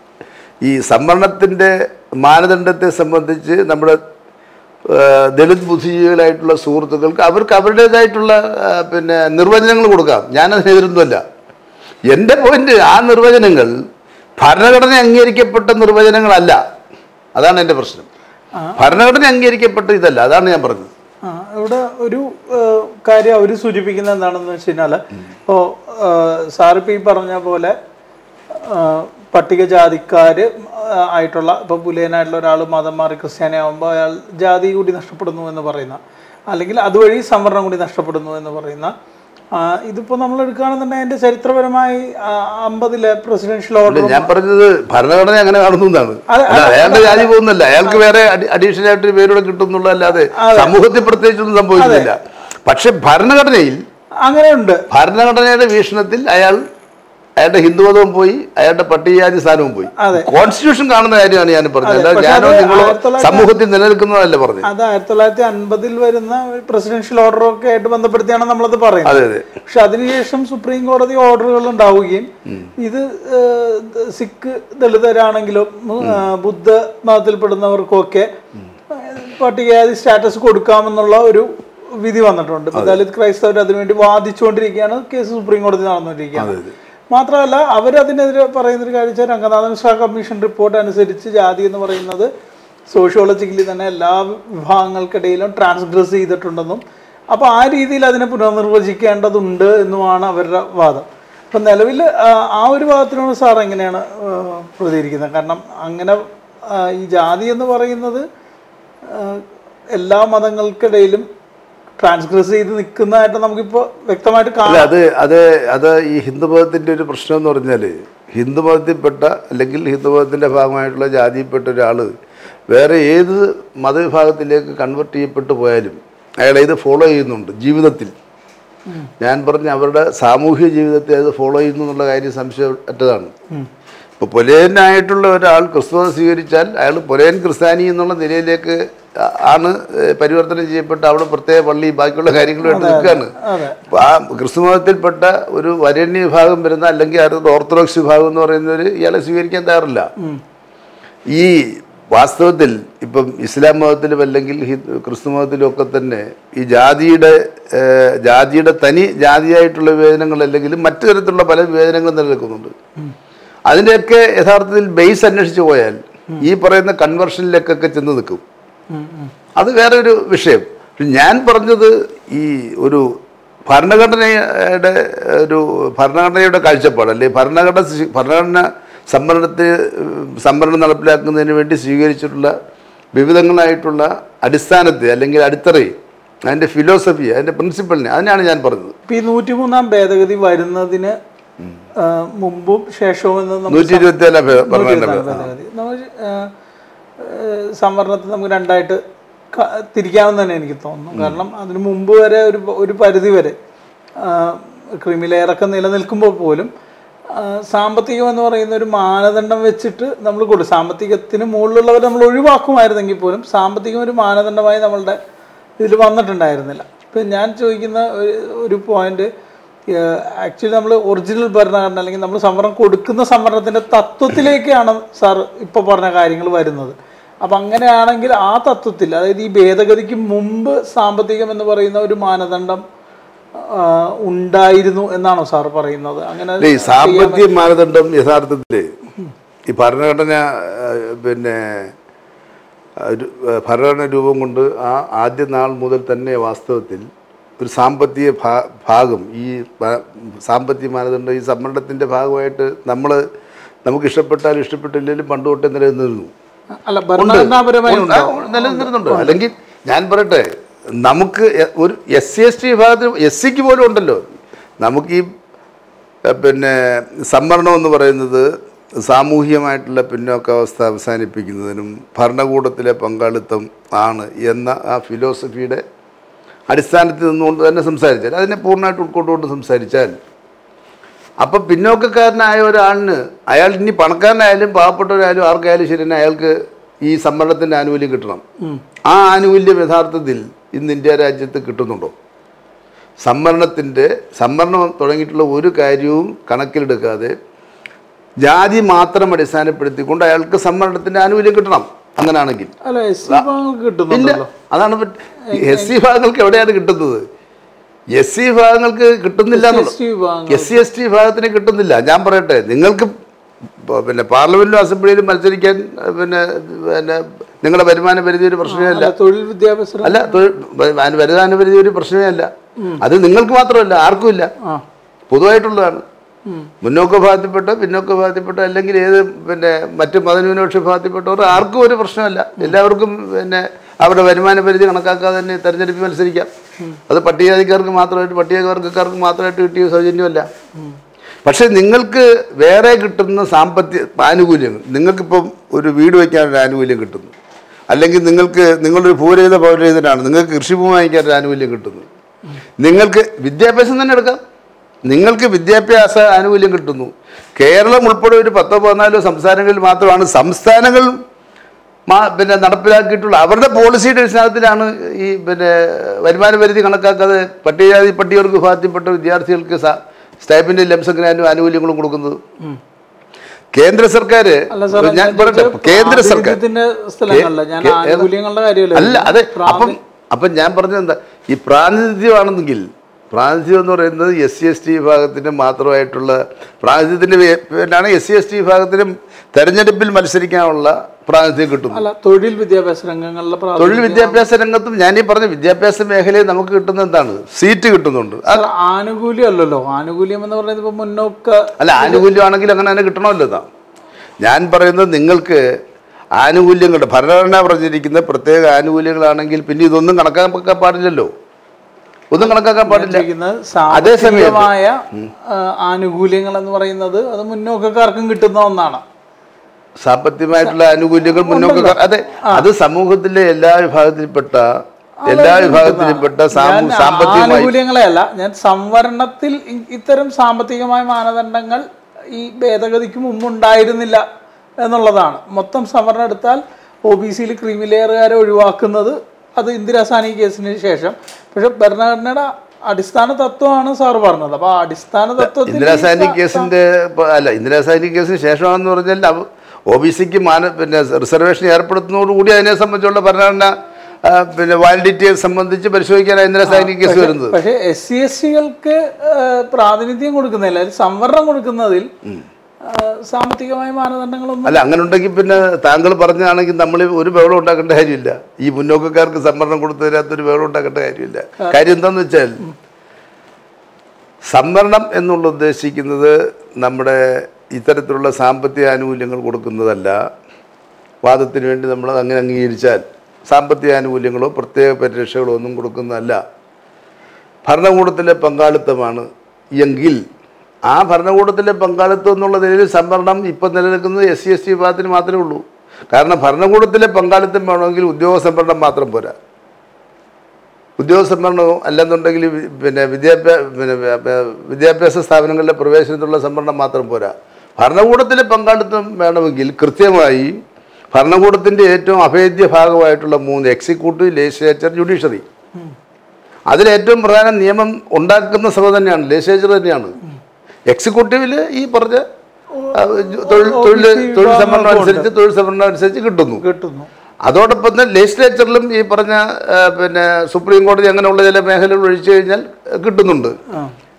ഈ സംവരണത്തിൻ്റെ മാനദണ്ഡത്തെ സംബന്ധിച്ച് നമ്മുടെ ആ, ദളിത് ബുദ്ധിജീവികളായിട്ടുള്ള സുഹൃത്തുക്കൾക്ക് അവർക്ക് അവരുടേതായിട്ടുള്ള ആ, പിന്നെ നിർവചനങ്ങൾ കൊടുക്കാം ഞാനതിനെതിരൊന്നുമല്ല എൻ്റെ പോയിന്റ് ആ നിർവചനങ്ങൾ ഭരണഘടന അംഗീകരിക്കപ്പെട്ട നിർവചനങ്ങളല്ല അതാണ് എൻ്റെ പ്രശ്നം ഭരണഘടന അംഗീകരിക്കപ്പെട്ട ഇതല്ല അതാണ് ഞാൻ പറഞ്ഞത് ആ ഇവിടെ ഒരു ആ, കാര്യം അവർ സൂചിപ്പിക്കുന്നത് എന്താണെന്ന് വെച്ച് കഴിഞ്ഞാൽ ഇപ്പോൾ സാറിപ്പോൾ ഈ പറഞ്ഞ പോലെ ആ, പട്ടികജാതിക്കാര് ആ, ആയിട്ടുള്ള ഇപ്പോൾ പുലയനായിട്ടുള്ള ഒരാൾ മതം മാറി ക്രിസ്ത്യാനി ആകുമ്പോൾ അയാൾ ജാതി കൂടി നഷ്ടപ്പെടുന്നു എന്ന് പറയുന്ന അല്ലെങ്കിൽ അതുവഴി സംവരണം കൂടി നഷ്ടപ്പെടുന്നു എന്ന് പറയുന്ന ആ, ഇതിപ്പോൾ നമ്മൾ എടുക്കുകയാണെന്നുണ്ടെങ്കിൽ അതിൻ്റെ ചരിത്രപരമായി ആ, അമ്പതിലെ പ്രസിഡൻഷ്യൽ ഓർഡർ ഞാൻ പറഞ്ഞത് ഭരണഘടന അങ്ങനെ കാണുന്നു എന്നാണ് അതെ, അല്ല, അയാളുടെ ജാതി പോകുന്നില്ല അയാൾക്ക് വേറെ അഡീഷണൽ ആയിട്ട് ഒരു പേരൂടെ കിട്ടുന്നുള്ളതല്ലാതെ സമൂഹത്തിൽ പ്രത്യേകിച്ചൊന്നും സംഭവിക്കുന്നില്ല പക്ഷെ ഭരണഘടനയിൽ അങ്ങനെയുണ്ട് ഭരണഘടനയുടെ വീക്ഷണത്തിൽ അയാൾ അയാളുടെ ഹിന്ദുമതവും പോയി അയാളുടെ പട്ടികജാതി സ്ഥാനവും പോയി അതെ. കോൺസ്റ്റിറ്റ്യൂഷൻ കാണുന്ന കാര്യമാണ് ഞാൻ പറഞ്ഞത് അതെ, അല്ലാതെ പക്ഷേ ഞാനോ അത് നിങ്ങളോ ആയിരത്തി തൊള്ളായിരത്തി സമൂഹത്തിൽ നിലനിൽക്കുന്നതല്ല പറഞ്ഞത് അത് ആയിരത്തി തൊള്ളായിരത്തി അൻപതിൽ വരുന്ന പ്രസിഡൻഷ്യൽ ഓർഡർ ഒക്കെ ആയിട്ട് ബന്ധപ്പെടുത്തിയാണ് നമ്മളത് പറയുന്നത് അതെ അതെ പക്ഷെ അതിനുശേഷം സുപ്രീം കോടതി ഓർഡറുകൾ ഉണ്ടാവുകയും ഇത് ഏഹ്, സിഖ് ദളിതരാണെങ്കിലും ആ, ബുദ്ധ മതത്തിൽപ്പെടുന്നവർക്കും ഒക്കെ പട്ടികജാതി സ്റ്റാറ്റസ് കൊടുക്കാമെന്നുള്ള ഒരു വിധി വന്നിട്ടുണ്ട് ഇപ്പൊ ദലിത് ക്രൈസ്തവർ അതിനുവേണ്ടി വാദിച്ചുകൊണ്ടിരിക്കുകയാണ് കേസ് സുപ്രീം കോടതി നടന്നുകൊണ്ടിരിക്കുകയാണ് മാത്രമല്ല അവരതിനെതിരെ പറയുന്ന ഒരു കാര്യം വെച്ചാൽ രംഗനാഥൻ ഷാ കമ്മീഷൻ റിപ്പോർട്ട് അനുസരിച്ച് ജാതി എന്ന് പറയുന്നത് സോഷ്യോളജിക്കലി തന്നെ എല്ലാ വിഭാഗങ്ങൾക്കിടയിലും ട്രാൻസ്ഗ്രസ് ചെയ്തിട്ടുണ്ടെന്നും അപ്പോൾ ആ രീതിയിൽ അതിനെ പുനർനിർവചിക്കേണ്ടതുണ്ട് എന്നുമാണ് അവരുടെ വാദം അപ്പം നിലവിൽ ആ ഒരു വാദത്തിനോട് സാർ എങ്ങനെയാണ് ആ, പ്രതികരിക്കുന്നത് കാരണം അങ്ങനെ ആ, ഈ ജാതി എന്ന് പറയുന്നത് ആ, എല്ലാ മതങ്ങൾക്കിടയിലും ട്രാൻസ്ഗ്രസ് ചെയ്ത് നിൽക്കുന്നതായിട്ട് നമുക്കിപ്പോൾ വ്യക്തമായിട്ട് അല്ല കാണാം അത് അത് അത് ഈ ഹിന്ദുമതത്തിൻ്റെ ഒരു പ്രശ്നം എന്ന് പറഞ്ഞാൽ ഹിന്ദുമതത്തിൽപ്പെട്ട അല്ലെങ്കിൽ ഹിന്ദുമതത്തിൻ്റെ ഭാഗമായിട്ടുള്ള ജാതിയിൽപ്പെട്ട ഒരാൾ വേറെ ഏത് മതവിഭാഗത്തിലേക്ക് കൺവെർട്ട് ചെയ്യപ്പെട്ടു പോയാലും അയാൾ ഇത് ഫോളോ ചെയ്യുന്നുണ്ട് ജീവിതത്തിൽ ഞാൻ പറഞ്ഞ അവരുടെ സാമൂഹ്യ ജീവിതത്തെ അത് ഫോളോ ചെയ്യുന്നു എന്നുള്ള കാര്യം സംശയമറ്റതാണ് ഇപ്പോൾ പൊലേനായിട്ടുള്ള ഒരാൾ ക്രിസ്തുമത സ്വീകരിച്ചാൽ അയാൾ പൊലേൻ ക്രിസ്ത്യാനി എന്നുള്ള നിലയിലേക്ക് ആ- ആണ് ഏഹ്, പരിവർത്തനം ചെയ്യപ്പെട്ട് അവിടെ പ്രത്യേക പള്ളി ബാക്കിയുള്ള കാര്യങ്ങളുമായിട്ട് നിൽക്കുകയാണ് അതെ അപ്പൊ ആ ക്രിസ്തുമതത്തിൽപ്പെട്ട ഒരു വരണ്യ വിഭാഗം വരുന്ന അല്ലെങ്കിൽ അടുത്ത ഓർത്തഡോക്സ് വിഭാഗം എന്ന് പറയുന്നവർ ഇയാളെ സ്വീകരിക്കാൻ തയ്യാറില്ല ഈ വാസ്തവത്തിൽ ഇപ്പം ഇസ്ലാം മതത്തിലും അല്ലെങ്കിൽ ഹി- ക്രിസ്തു മതത്തിലും ഒക്കെ തന്നെ ഈ ജാതിയുടെ ഏഹ്, ജാതിയുടെ തനി ജാതിയായിട്ടുള്ള വിവേചനങ്ങൾ അല്ലെങ്കിൽ മറ്റു തരത്തിലുള്ള പല വിവേചനങ്ങളും നിലനിൽക്കുന്നുണ്ട് അതിൻ്റെയൊക്കെ യഥാർത്ഥത്തിൽ ബേസ് അന്വേഷിച്ച് പോയാൽ ഈ പറയുന്ന കൺവെർഷനിലേക്കൊക്കെ ചെന്ന് നിൽക്കും ഉം, ഉം. അത് വേറെ ഒരു വിഷയം പക്ഷെ ഞാൻ പറഞ്ഞത് ഈ ഒരു ഭരണഘടനയുടെ ഒരു ഭരണഘടനയുടെ കാഴ്ചപ്പാട് അല്ലെ ഭരണഘടന സ്വീ- ഭരണഘടന സംവരണത്തെ സംവരണം നടപ്പിലാക്കുന്നതിന് വേണ്ടി സ്വീകരിച്ചിട്ടുള്ള വിവിധങ്ങളായിട്ടുള്ള അടിസ്ഥാനത്തെ അല്ലെങ്കിൽ അടിത്തറയെ അതിൻ്റെ ഫിലോസഫി അതിൻ്റെ പ്രിൻസിപ്പളിനെ അതിനാണ് ഞാൻ പറഞ്ഞത് ഇപ്പൊ ഈ നൂറ്റിമൂന്നാം ഭേദഗതി വരുന്നതിന് ആ, മുമ്പും ശേഷവും എന്ന് നമ്മൾ നൂറ്റി ഇരുപത്തിയേഴ് ഭരണഘടന ഭേദഗതി നമ്മൾ ആ, ആ, സംവരണത്തെ നമുക്ക് രണ്ടായിട്ട് ക- തിരിക്കാമെന്ന് തന്നെ എനിക്ക് തോന്നുന്നു കാരണം അതിനു മുമ്പ് വരെ ഒരു ഒരു പരിധി വരെ ക്രിമി ലെയറൊക്കെ നിലനിൽക്കുമ്പോൾ പോലും ആ, സാമ്പത്തികം എന്ന് പറയുന്ന ഒരു മാനദണ്ഡം വെച്ചിട്ട് നമ്മൾ കൊടുക്കും സാമ്പത്തികത്തിന് മുകളിലുള്ളവർ നമ്മൾ ഒഴിവാക്കുമായിരുന്നെങ്കിൽ പോലും സാമ്പത്തികം ഒരു മാനദണ്ഡമായി നമ്മളുടെ ഇതിൽ വന്നിട്ടുണ്ടായിരുന്നില്ല ഇപ്പം ഞാൻ ചോദിക്കുന്ന ഒരു ഒരു പോയിന്റ് ആക്ച്വലി നമ്മൾ ഒറിജിനൽ ഭരണഘടന അല്ലെങ്കിൽ നമ്മൾ സംവരണം കൊടുക്കുന്ന സംവരണത്തിന്റെ തത്വത്തിലേക്കാണ് സാർ ഇപ്പൊ പറഞ്ഞ കാര്യങ്ങൾ വരുന്നത് അപ്പം അങ്ങനെയാണെങ്കിൽ ആ തത്വത്തിൽ അതായത് ഈ ഭേദഗതിക്ക് മുമ്പ് സാമ്പത്തികം എന്ന് പറയുന്ന ഒരു മാനദണ്ഡം ആ, ഉണ്ടായിരുന്നു എന്നാണോ സാർ പറയുന്നത് അങ്ങനെ അല്ല, ഈ സാമ്പത്തിക മാനദണ്ഡം യഥാർത്ഥത്തിൽ ഈ ഭരണഘടന ആ, പിന്നെ ആ, ഒരു, ആ, ഭരണഘടന രൂപം കൊണ്ട് ആ ആദ്യ നാൾ മുതൽ തന്നെ വാസ്തവത്തിൽ ഒരു സാമ്പത്തിക ഭാ- ഭാഗം ഈ ഭ- സാമ്പത്തിക മാനദണ്ഡം ഈ സംവരണത്തിൻ്റെ ഭാഗമായിട്ട് നമ്മൾ നമുക്ക് ഇഷ്ടപ്പെട്ടാലും ഇഷ്ടപ്പെട്ടില്ലെങ്കിലും പണ്ട് തൊട്ടേ നിലനിന്നിരുന്നു അല്ല ഭരണഘടനാപരമായി ഉണ്ട്. ആ, നിലനിന്നിരുന്നുണ്ട് അല്ലെങ്കിൽ ഞാൻ പറയട്ടെ നമുക്ക് എ- ഒരു എസ് സി എസ് ടി വിഭാഗത്തിൽ എസ് സിക്ക് പോലും ഉണ്ടല്ലോ നമുക്ക് ഈ എ, പിന്നെ സംവരണം എന്ന് പറയുന്നത് സാമൂഹികമായിട്ടുള്ള പിന്നോക്കാവസ്ഥ അവസാനിപ്പിക്കുന്നതിനും ഭരണകൂടത്തിലെ പങ്കാളിത്തം ആണ് എന്ന ആ ഫിലോസഫിയുടെ അടിസ്ഥാനത്തിൽ നിന്നുകൊണ്ട് തന്നെ സംസാരിച്ചാൽ അതിനെ പൂർണ്ണമായിട്ട് ഉൾക്കൊണ്ടുകൊണ്ട് സംസാരിച്ചാൽ അപ്പം പിന്നോക്കക്കാരനായ ഒരാളിന് അയാൾ ഇനി പണക്കാരനായാലും പാവപ്പെട്ടവരായാലും ആർക്കായാലും ശരി തന്നെ അയാൾക്ക് ഈ സംവരണത്തിൻ്റെ ആനുകൂല്യം കിട്ടണം ആ ആനുകൂല്യം യഥാർത്ഥത്തിൽ ഇന്ന് ഇന്ത്യ രാജ്യത്ത് കിട്ടുന്നുണ്ടോ സംവരണത്തിൻ്റെ സംവരണം തുടങ്ങിയിട്ടുള്ള ഒരു കാര്യവും കണക്കിലെടുക്കാതെ ജാതി മാത്രം അടിസ്ഥാനപ്പെടുത്തിക്കൊണ്ട് അയാൾക്ക് സംവരണത്തിൻ്റെ ആനുകൂല്യം കിട്ടണം അങ്ങനെയാണെങ്കിൽ അല്ല എസ് സി വിഭാഗങ്ങൾക്ക് ഇല്ല കിട്ടുന്നുണ്ടല്ലോ അതാണ് എസ് സി വിഭാഗങ്ങൾക്ക് എവിടെയാണ് കിട്ടുന്നത് എസ് സി വിഭാഗങ്ങൾക്ക് കിട്ടുന്നില്ല എസ് എന്നുള്ളത് ടി വിഭാഗങ്ങൾ എസ് സി എസ് ടി വിഭാഗത്തിന് കിട്ടുന്നില്ല ഞാൻ പറയട്ടെ നിങ്ങൾക്ക് പ- പിന്നെ പാർലമെന്റിലും അസംബ്ലിയിലും മത്സരിക്കാൻ അഹ് പിന്നെ പിന്നെ നിങ്ങളുടെ വരുമാന പരിധി ഒരു പ്രശ്നമേ അല്ല അല്ല, തൊഴിൽ വിദ്യാഭ്യാസ അല്ല തൊഴിൽ വ- വ- വരുമാന പരിധി ഒരു പ്രശ്നമേ അല്ല അത് നിങ്ങൾക്ക് മാത്രമല്ല ആർക്കും ഇല്ല ആ പൊതുവായിട്ടുള്ളതാണ് മുന്നോക്ക വിഭാഗത്തിൽപ്പെട്ട പിന്നോക്ക വിഭാഗത്തിൽപ്പെട്ട അല്ലെങ്കിൽ ഏത് പിന്നെ മറ്റ് മതന്യൂനപക്ഷ വിഭാഗത്തിൽപ്പെട്ടവർ ആർക്കും ഒരു പ്രശ്നമല്ല എല്ലാവർക്കും പിന്നെ അവരുടെ വരുമാന പരിധി കണക്കാക്കാതെ തന്നെ തെരഞ്ഞെടുപ്പിൽ മത്സരിക്കാം അത് പട്ടികജാതിക്കാർക്ക് മാത്രമായിട്ട് പട്ടികവർഗക്കാർക്ക് മാത്രമായിട്ട് കിട്ടിയ സൗജന്യമല്ല പക്ഷേ നിങ്ങൾക്ക് വേറെ കിട്ടുന്ന സാമ്പത്തിക ആനുകൂല്യങ്ങൾ നിങ്ങൾക്കിപ്പം ഒരു വീട് വയ്ക്കാൻ ഒരു ആനുകൂല്യം കിട്ടുന്നു അല്ലെങ്കിൽ നിങ്ങൾക്ക് നിങ്ങളൊരു ഭൂരഹിത പൗരഹിതനാണ് നിങ്ങൾക്ക് കൃഷിഭൂമി വാങ്ങിക്കാൻ ഒരു ആനുകൂല്യം കിട്ടുന്നു നിങ്ങൾക്ക് വിദ്യാഭ്യാസം തന്നെ എടുക്കാം നിങ്ങൾക്ക് വിദ്യാഭ്യാസ ആനുകൂല്യം കിട്ടുന്നു കേരളം ഉൾപ്പെടെ ഒരു പത്തോ പതിനാലോ സംസ്ഥാനങ്ങളിൽ മാത്രമാണ് സംസ്ഥാനങ്ങൾ മാ- പിന്നെ നടപ്പിലാക്കിയിട്ടുള്ള അവരുടെ പോളിസിയുടെ അടിസ്ഥാനത്തിലാണ് ഈ പിന്നെ വരുമാന പരിധി കണക്കാക്കാതെ പട്ടികജാതി പട്ടികവർഗ വിഭാഗത്തിൽപ്പെട്ട വിദ്യാർത്ഥികൾക്ക് സ്റ്റൈപ്പിൻ്റെ ലംസഗ്രാനും ആനുകൂല്യങ്ങളും കൊടുക്കുന്നത് കേന്ദ്ര സർക്കാർ അല്ല സാർ ഞാൻ പറയട്ടെ കേന്ദ്ര സർക്കാർ പ്രാതിനിധ്യത്തിന്റെ സ്ഥലങ്ങളില്ല ഞാൻ കേ- ആനുകൂല്യങ്ങളുടെ കാര്യമല്ല അല്ല അതെ അപ്പം അപ്പം ഞാൻ പറഞ്ഞത് എന്താ ഈ പ്രാതിനിധ്യമാണെന്നെങ്കിൽ പ്രാതിനിധ്യം എന്ന് പറയുന്നത് എസ് സി എസ് ടി വിഭാഗത്തിന് മാത്രമായിട്ടുള്ള പ്രാതിനിധ്യത്തിൻ്റെ പേരിലാണ് എസ് സി എസ് ടി വിഭാഗത്തിനും തെരഞ്ഞെടുപ്പിൽ മത്സരിക്കാനുള്ള പ്രാതിനിധ്യം കിട്ടുന്നു അല്ല തൊഴിൽ വിദ്യാഭ്യാസ രംഗങ്ങളിലെ തൊഴിൽ പ്രാതിനിധ്യം വിദ്യാഭ്യാസ രംഗത്തും ഞാൻ ഈ പറഞ്ഞ വിദ്യാഭ്യാസ മേഖലയിൽ നമുക്ക് കിട്ടുന്ന എന്താണ് സീറ്റ് കിട്ടുന്നുണ്ട് ആ- സാർ, ആനുകൂല്യം അല്ലല്ലോ ആനുകൂല്യം എന്ന് പറയുന്നത് ഇപ്പൊ മുന്നോക്ക അല്ല ആനുകൂല്യമാണെങ്കിൽ അങ്ങനെ തന്നെ കിട്ടണമല്ലോ താ ഞാൻ പറയുന്നത് നിങ്ങൾക്ക് ആനുകൂല്യങ്ങളുടെ ഭരണഘടന പറഞ്ഞിരിക്കുന്ന പ്രത്യേക ആനുകൂല്യങ്ങളാണെങ്കിൽ പിന്നെ ഇതൊന്നും കണക്കാക്കാൻ പാടില്ലല്ലോ ഒന്നും കണക്കാക്കാൻ പാടില്ല ഇരിക്കുന്നത് അതേ സമയത്ത് സാമ്പത്തികമായ ആ, ആനുകൂല്യങ്ങൾ എന്ന് പറയുന്നത് അത് മുന്നോക്കക്കാർക്കും കിട്ടുന്ന ഒന്നാണ് സാമ്പത്തികമായിട്ടുള്ള ആനുകൂല്യങ്ങൾ മുന്നോക്ക അതെ അത് സമൂഹത്തിലെ എല്ലാ വിഭാഗത്തിൽപ്പെട്ട എല്ലാ വിഭാഗത്തിൽപ്പെട്ട സാമൂ ഞാൻ സാമ്പത്തികമായി ആനുകൂല്യങ്ങളെ അല്ല ഞാൻ സംവരണത്തിൽ ഇ- ഇത്തരം സാമ്പത്തികമായ മാനദണ്ഡങ്ങൾ ഈ ഭേദഗതിക്ക് മുമ്പ് ഉണ്ടായിരുന്നില്ല എന്നുള്ളതാണ് മൊത്തം സംവരണം എടുത്താൽ ഒ ബി സിയിൽ ക്രീമി ലെയറുകാരെ ഒഴിവാക്കുന്നത് അത് ഇന്ദിരാസാനി കേസിന് ശേഷം പക്ഷെ ഭരണഘടനയുടെ അടിസ്ഥാന തത്വമാണ് സാർ പറഞ്ഞത് അപ്പൊ ആ അടിസ്ഥാന തത്വത്തിൽ ഇന്ദിരാസാനി കേസിന്റെ പ- അല്ല ഇന്ദിരാസാനി കേസിന് ശേഷമാണെന്ന് പറഞ്ഞാൽ ഒ ബി സിക്ക് മാന പിന്നെ റിസർവേഷൻ ഏർപ്പെടുത്തുന്നതോടുകൂടി അതിനെ സംബന്ധിച്ചുള്ള ഭരണഘടന ആ, പിന്നെ വാലിഡിറ്റിയെ സംബന്ധിച്ച് പരിശോധിക്കാനാണ് ഇന്ദിരാസാനി കേസ് വരുന്നത് പക്ഷേ എസ് സി എസ് ടികൾക്ക് പ്രാതിനിധ്യം കൊടുക്കുന്നില്ല അതിൽ സംവരണം കൊടുക്കുന്നതിൽ ആ, സാമ്പത്തികമായ മാനദണ്ഡങ്ങളൊന്നും അല്ല അങ്ങനെ ഉണ്ടെങ്കിൽ പിന്നെ താങ്കൾ പറഞ്ഞാണെങ്കിൽ നമ്മൾ ഒരു ബഹളം ഉണ്ടാക്കേണ്ട കാര്യമില്ല ഈ മുന്നോക്കക്കാർക്ക് സംവരണം കൊടുത്തതിനകത്തൊരു ബഹളം ഉണ്ടാക്കേണ്ട കാര്യമില്ല കാര്യം എന്താന്ന് വെച്ചാൽ സംവരണം എന്നുള്ള ഉദ്ദേശിക്കുന്നത് നമ്മുടെ ഇത്തരത്തിലുള്ള സാമ്പത്തിക ആനുകൂല്യങ്ങൾ കൊടുക്കുന്നതല്ല വാദത്തിന് വേണ്ടി നമ്മൾ അങ്ങനെ അംഗീകരിച്ചാൽ സാമ്പത്തിക ആനുകൂല്യങ്ങളോ പ്രത്യേക പരിരക്ഷകളോ ഒന്നും കൊടുക്കുന്നതല്ല ഭരണകൂടത്തിലെ പങ്കാളിത്തമാണ് എങ്കിൽ ആ ഭരണകൂടത്തിലെ പങ്കാളിത്തം എന്നുള്ള നിലയിൽ സംവരണം ഇപ്പം നിലനിൽക്കുന്നത് എസ് സി എസ് ടി വിഭാഗത്തിന് മാത്രമേ ഉള്ളൂ കാരണം ഭരണകൂടത്തിലെ പങ്കാളിത്തം വേണമെങ്കിൽ ഉദ്യോഗ സംവരണം മാത്രം പോരാ ഉദ്യോഗ സംവരണവും അല്ലെന്നുണ്ടെങ്കിൽ വി- പിന്നെ വിദ്യാഭ്യാസ പിന്നെ വ്യ- വ്യ- വിദ്യാഭ്യാസ സ്ഥാപനങ്ങളിലെ പ്രവേശനത്തിനുള്ള സംവരണം മാത്രം പോരാ ഭരണകൂടത്തിലെ പങ്കാളിത്തം വേണമെങ്കിൽ കൃത്യമായി ഭരണകൂടത്തിൻ്റെ ഏറ്റവും അഭേദ്യ ഭാഗമായിട്ടുള്ള മൂന്ന് എക്സിക്യൂട്ടീവ് ലെജിസ്ലേച്ചർ ജുഡീഷ്യറി അതിലേറ്റവും പ്രധാന നിയമം ഉണ്ടാക്കുന്ന സഭ തന്നെയാണ് ലെജിസ്ലേച്ചർ തന്നെയാണ് എക്സിക്യൂട്ടീവിൽ ഈ പറഞ്ഞ ആ, തൊഴിൽ തൊഴിൽ തൊഴിൽ സംവരണം അനുസരിച്ച് തൊഴിൽ സംവരണം അനുസരിച്ച് കിട്ടുന്നു കിട്ടുന്നു അതോടൊപ്പം തന്നെ ലെജിസ്ലേച്ചറിലും ഈ പറഞ്ഞ ആ, പിന്നെ സുപ്രീം കോടതി അങ്ങനെയുള്ള ചില മേഖലകൾ ഒഴിച്ചു കഴിഞ്ഞാൽ കിട്ടുന്നുണ്ട് ആ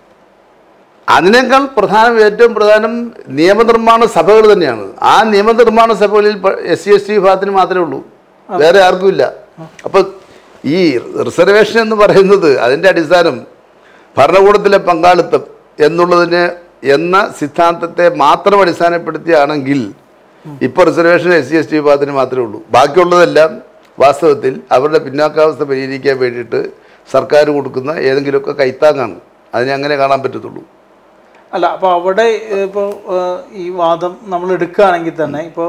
അതിനേക്കാൾ പ്രധാനം ഏറ്റവും പ്രധാനം നിയമനിർമ്മാണ സഭകൾ തന്നെയാണ് ആ നിയമനിർമ്മാണ സഭകളിൽ എസ് സി എസ് ടി വിഭാഗത്തിന് മാത്രമേ ഉള്ളൂ വേറെ ആർക്കും ഇല്ല അപ്പോൾ ഈ റിസർവേഷൻ എന്ന് പറയുന്നത് അതിൻ്റെ അടിസ്ഥാനം ഭരണകൂടത്തിലെ പങ്കാളിത്തം എന്നുള്ളതിന് എന്ന സിദ്ധാന്തത്തെ മാത്രം അടിസ്ഥാനപ്പെടുത്തിയാണെങ്കിൽ ഇപ്പോൾ reservation S C S T വിഭാഗത്തിന് മാത്രമേ ഉള്ളൂ ബാക്കിയുള്ളതെല്ലാം വാസ്തവത്തിൽ അവരുടെ പിന്നാക്കാവസ്ഥ പരിഹരിക്കാൻ വേണ്ടിയിട്ട് സർക്കാർ കൊടുക്കുന്ന ഏതെങ്കിലുമൊക്കെ കൈത്താങ്ങാണ് അതിനെ അങ്ങനെ കാണാൻ പറ്റത്തുള്ളൂ അല്ല അപ്പോൾ അവിടെ ഇപ്പോൾ ഈ വാദം നമ്മൾ എടുക്കുകയാണെങ്കിൽ തന്നെ ഇപ്പോൾ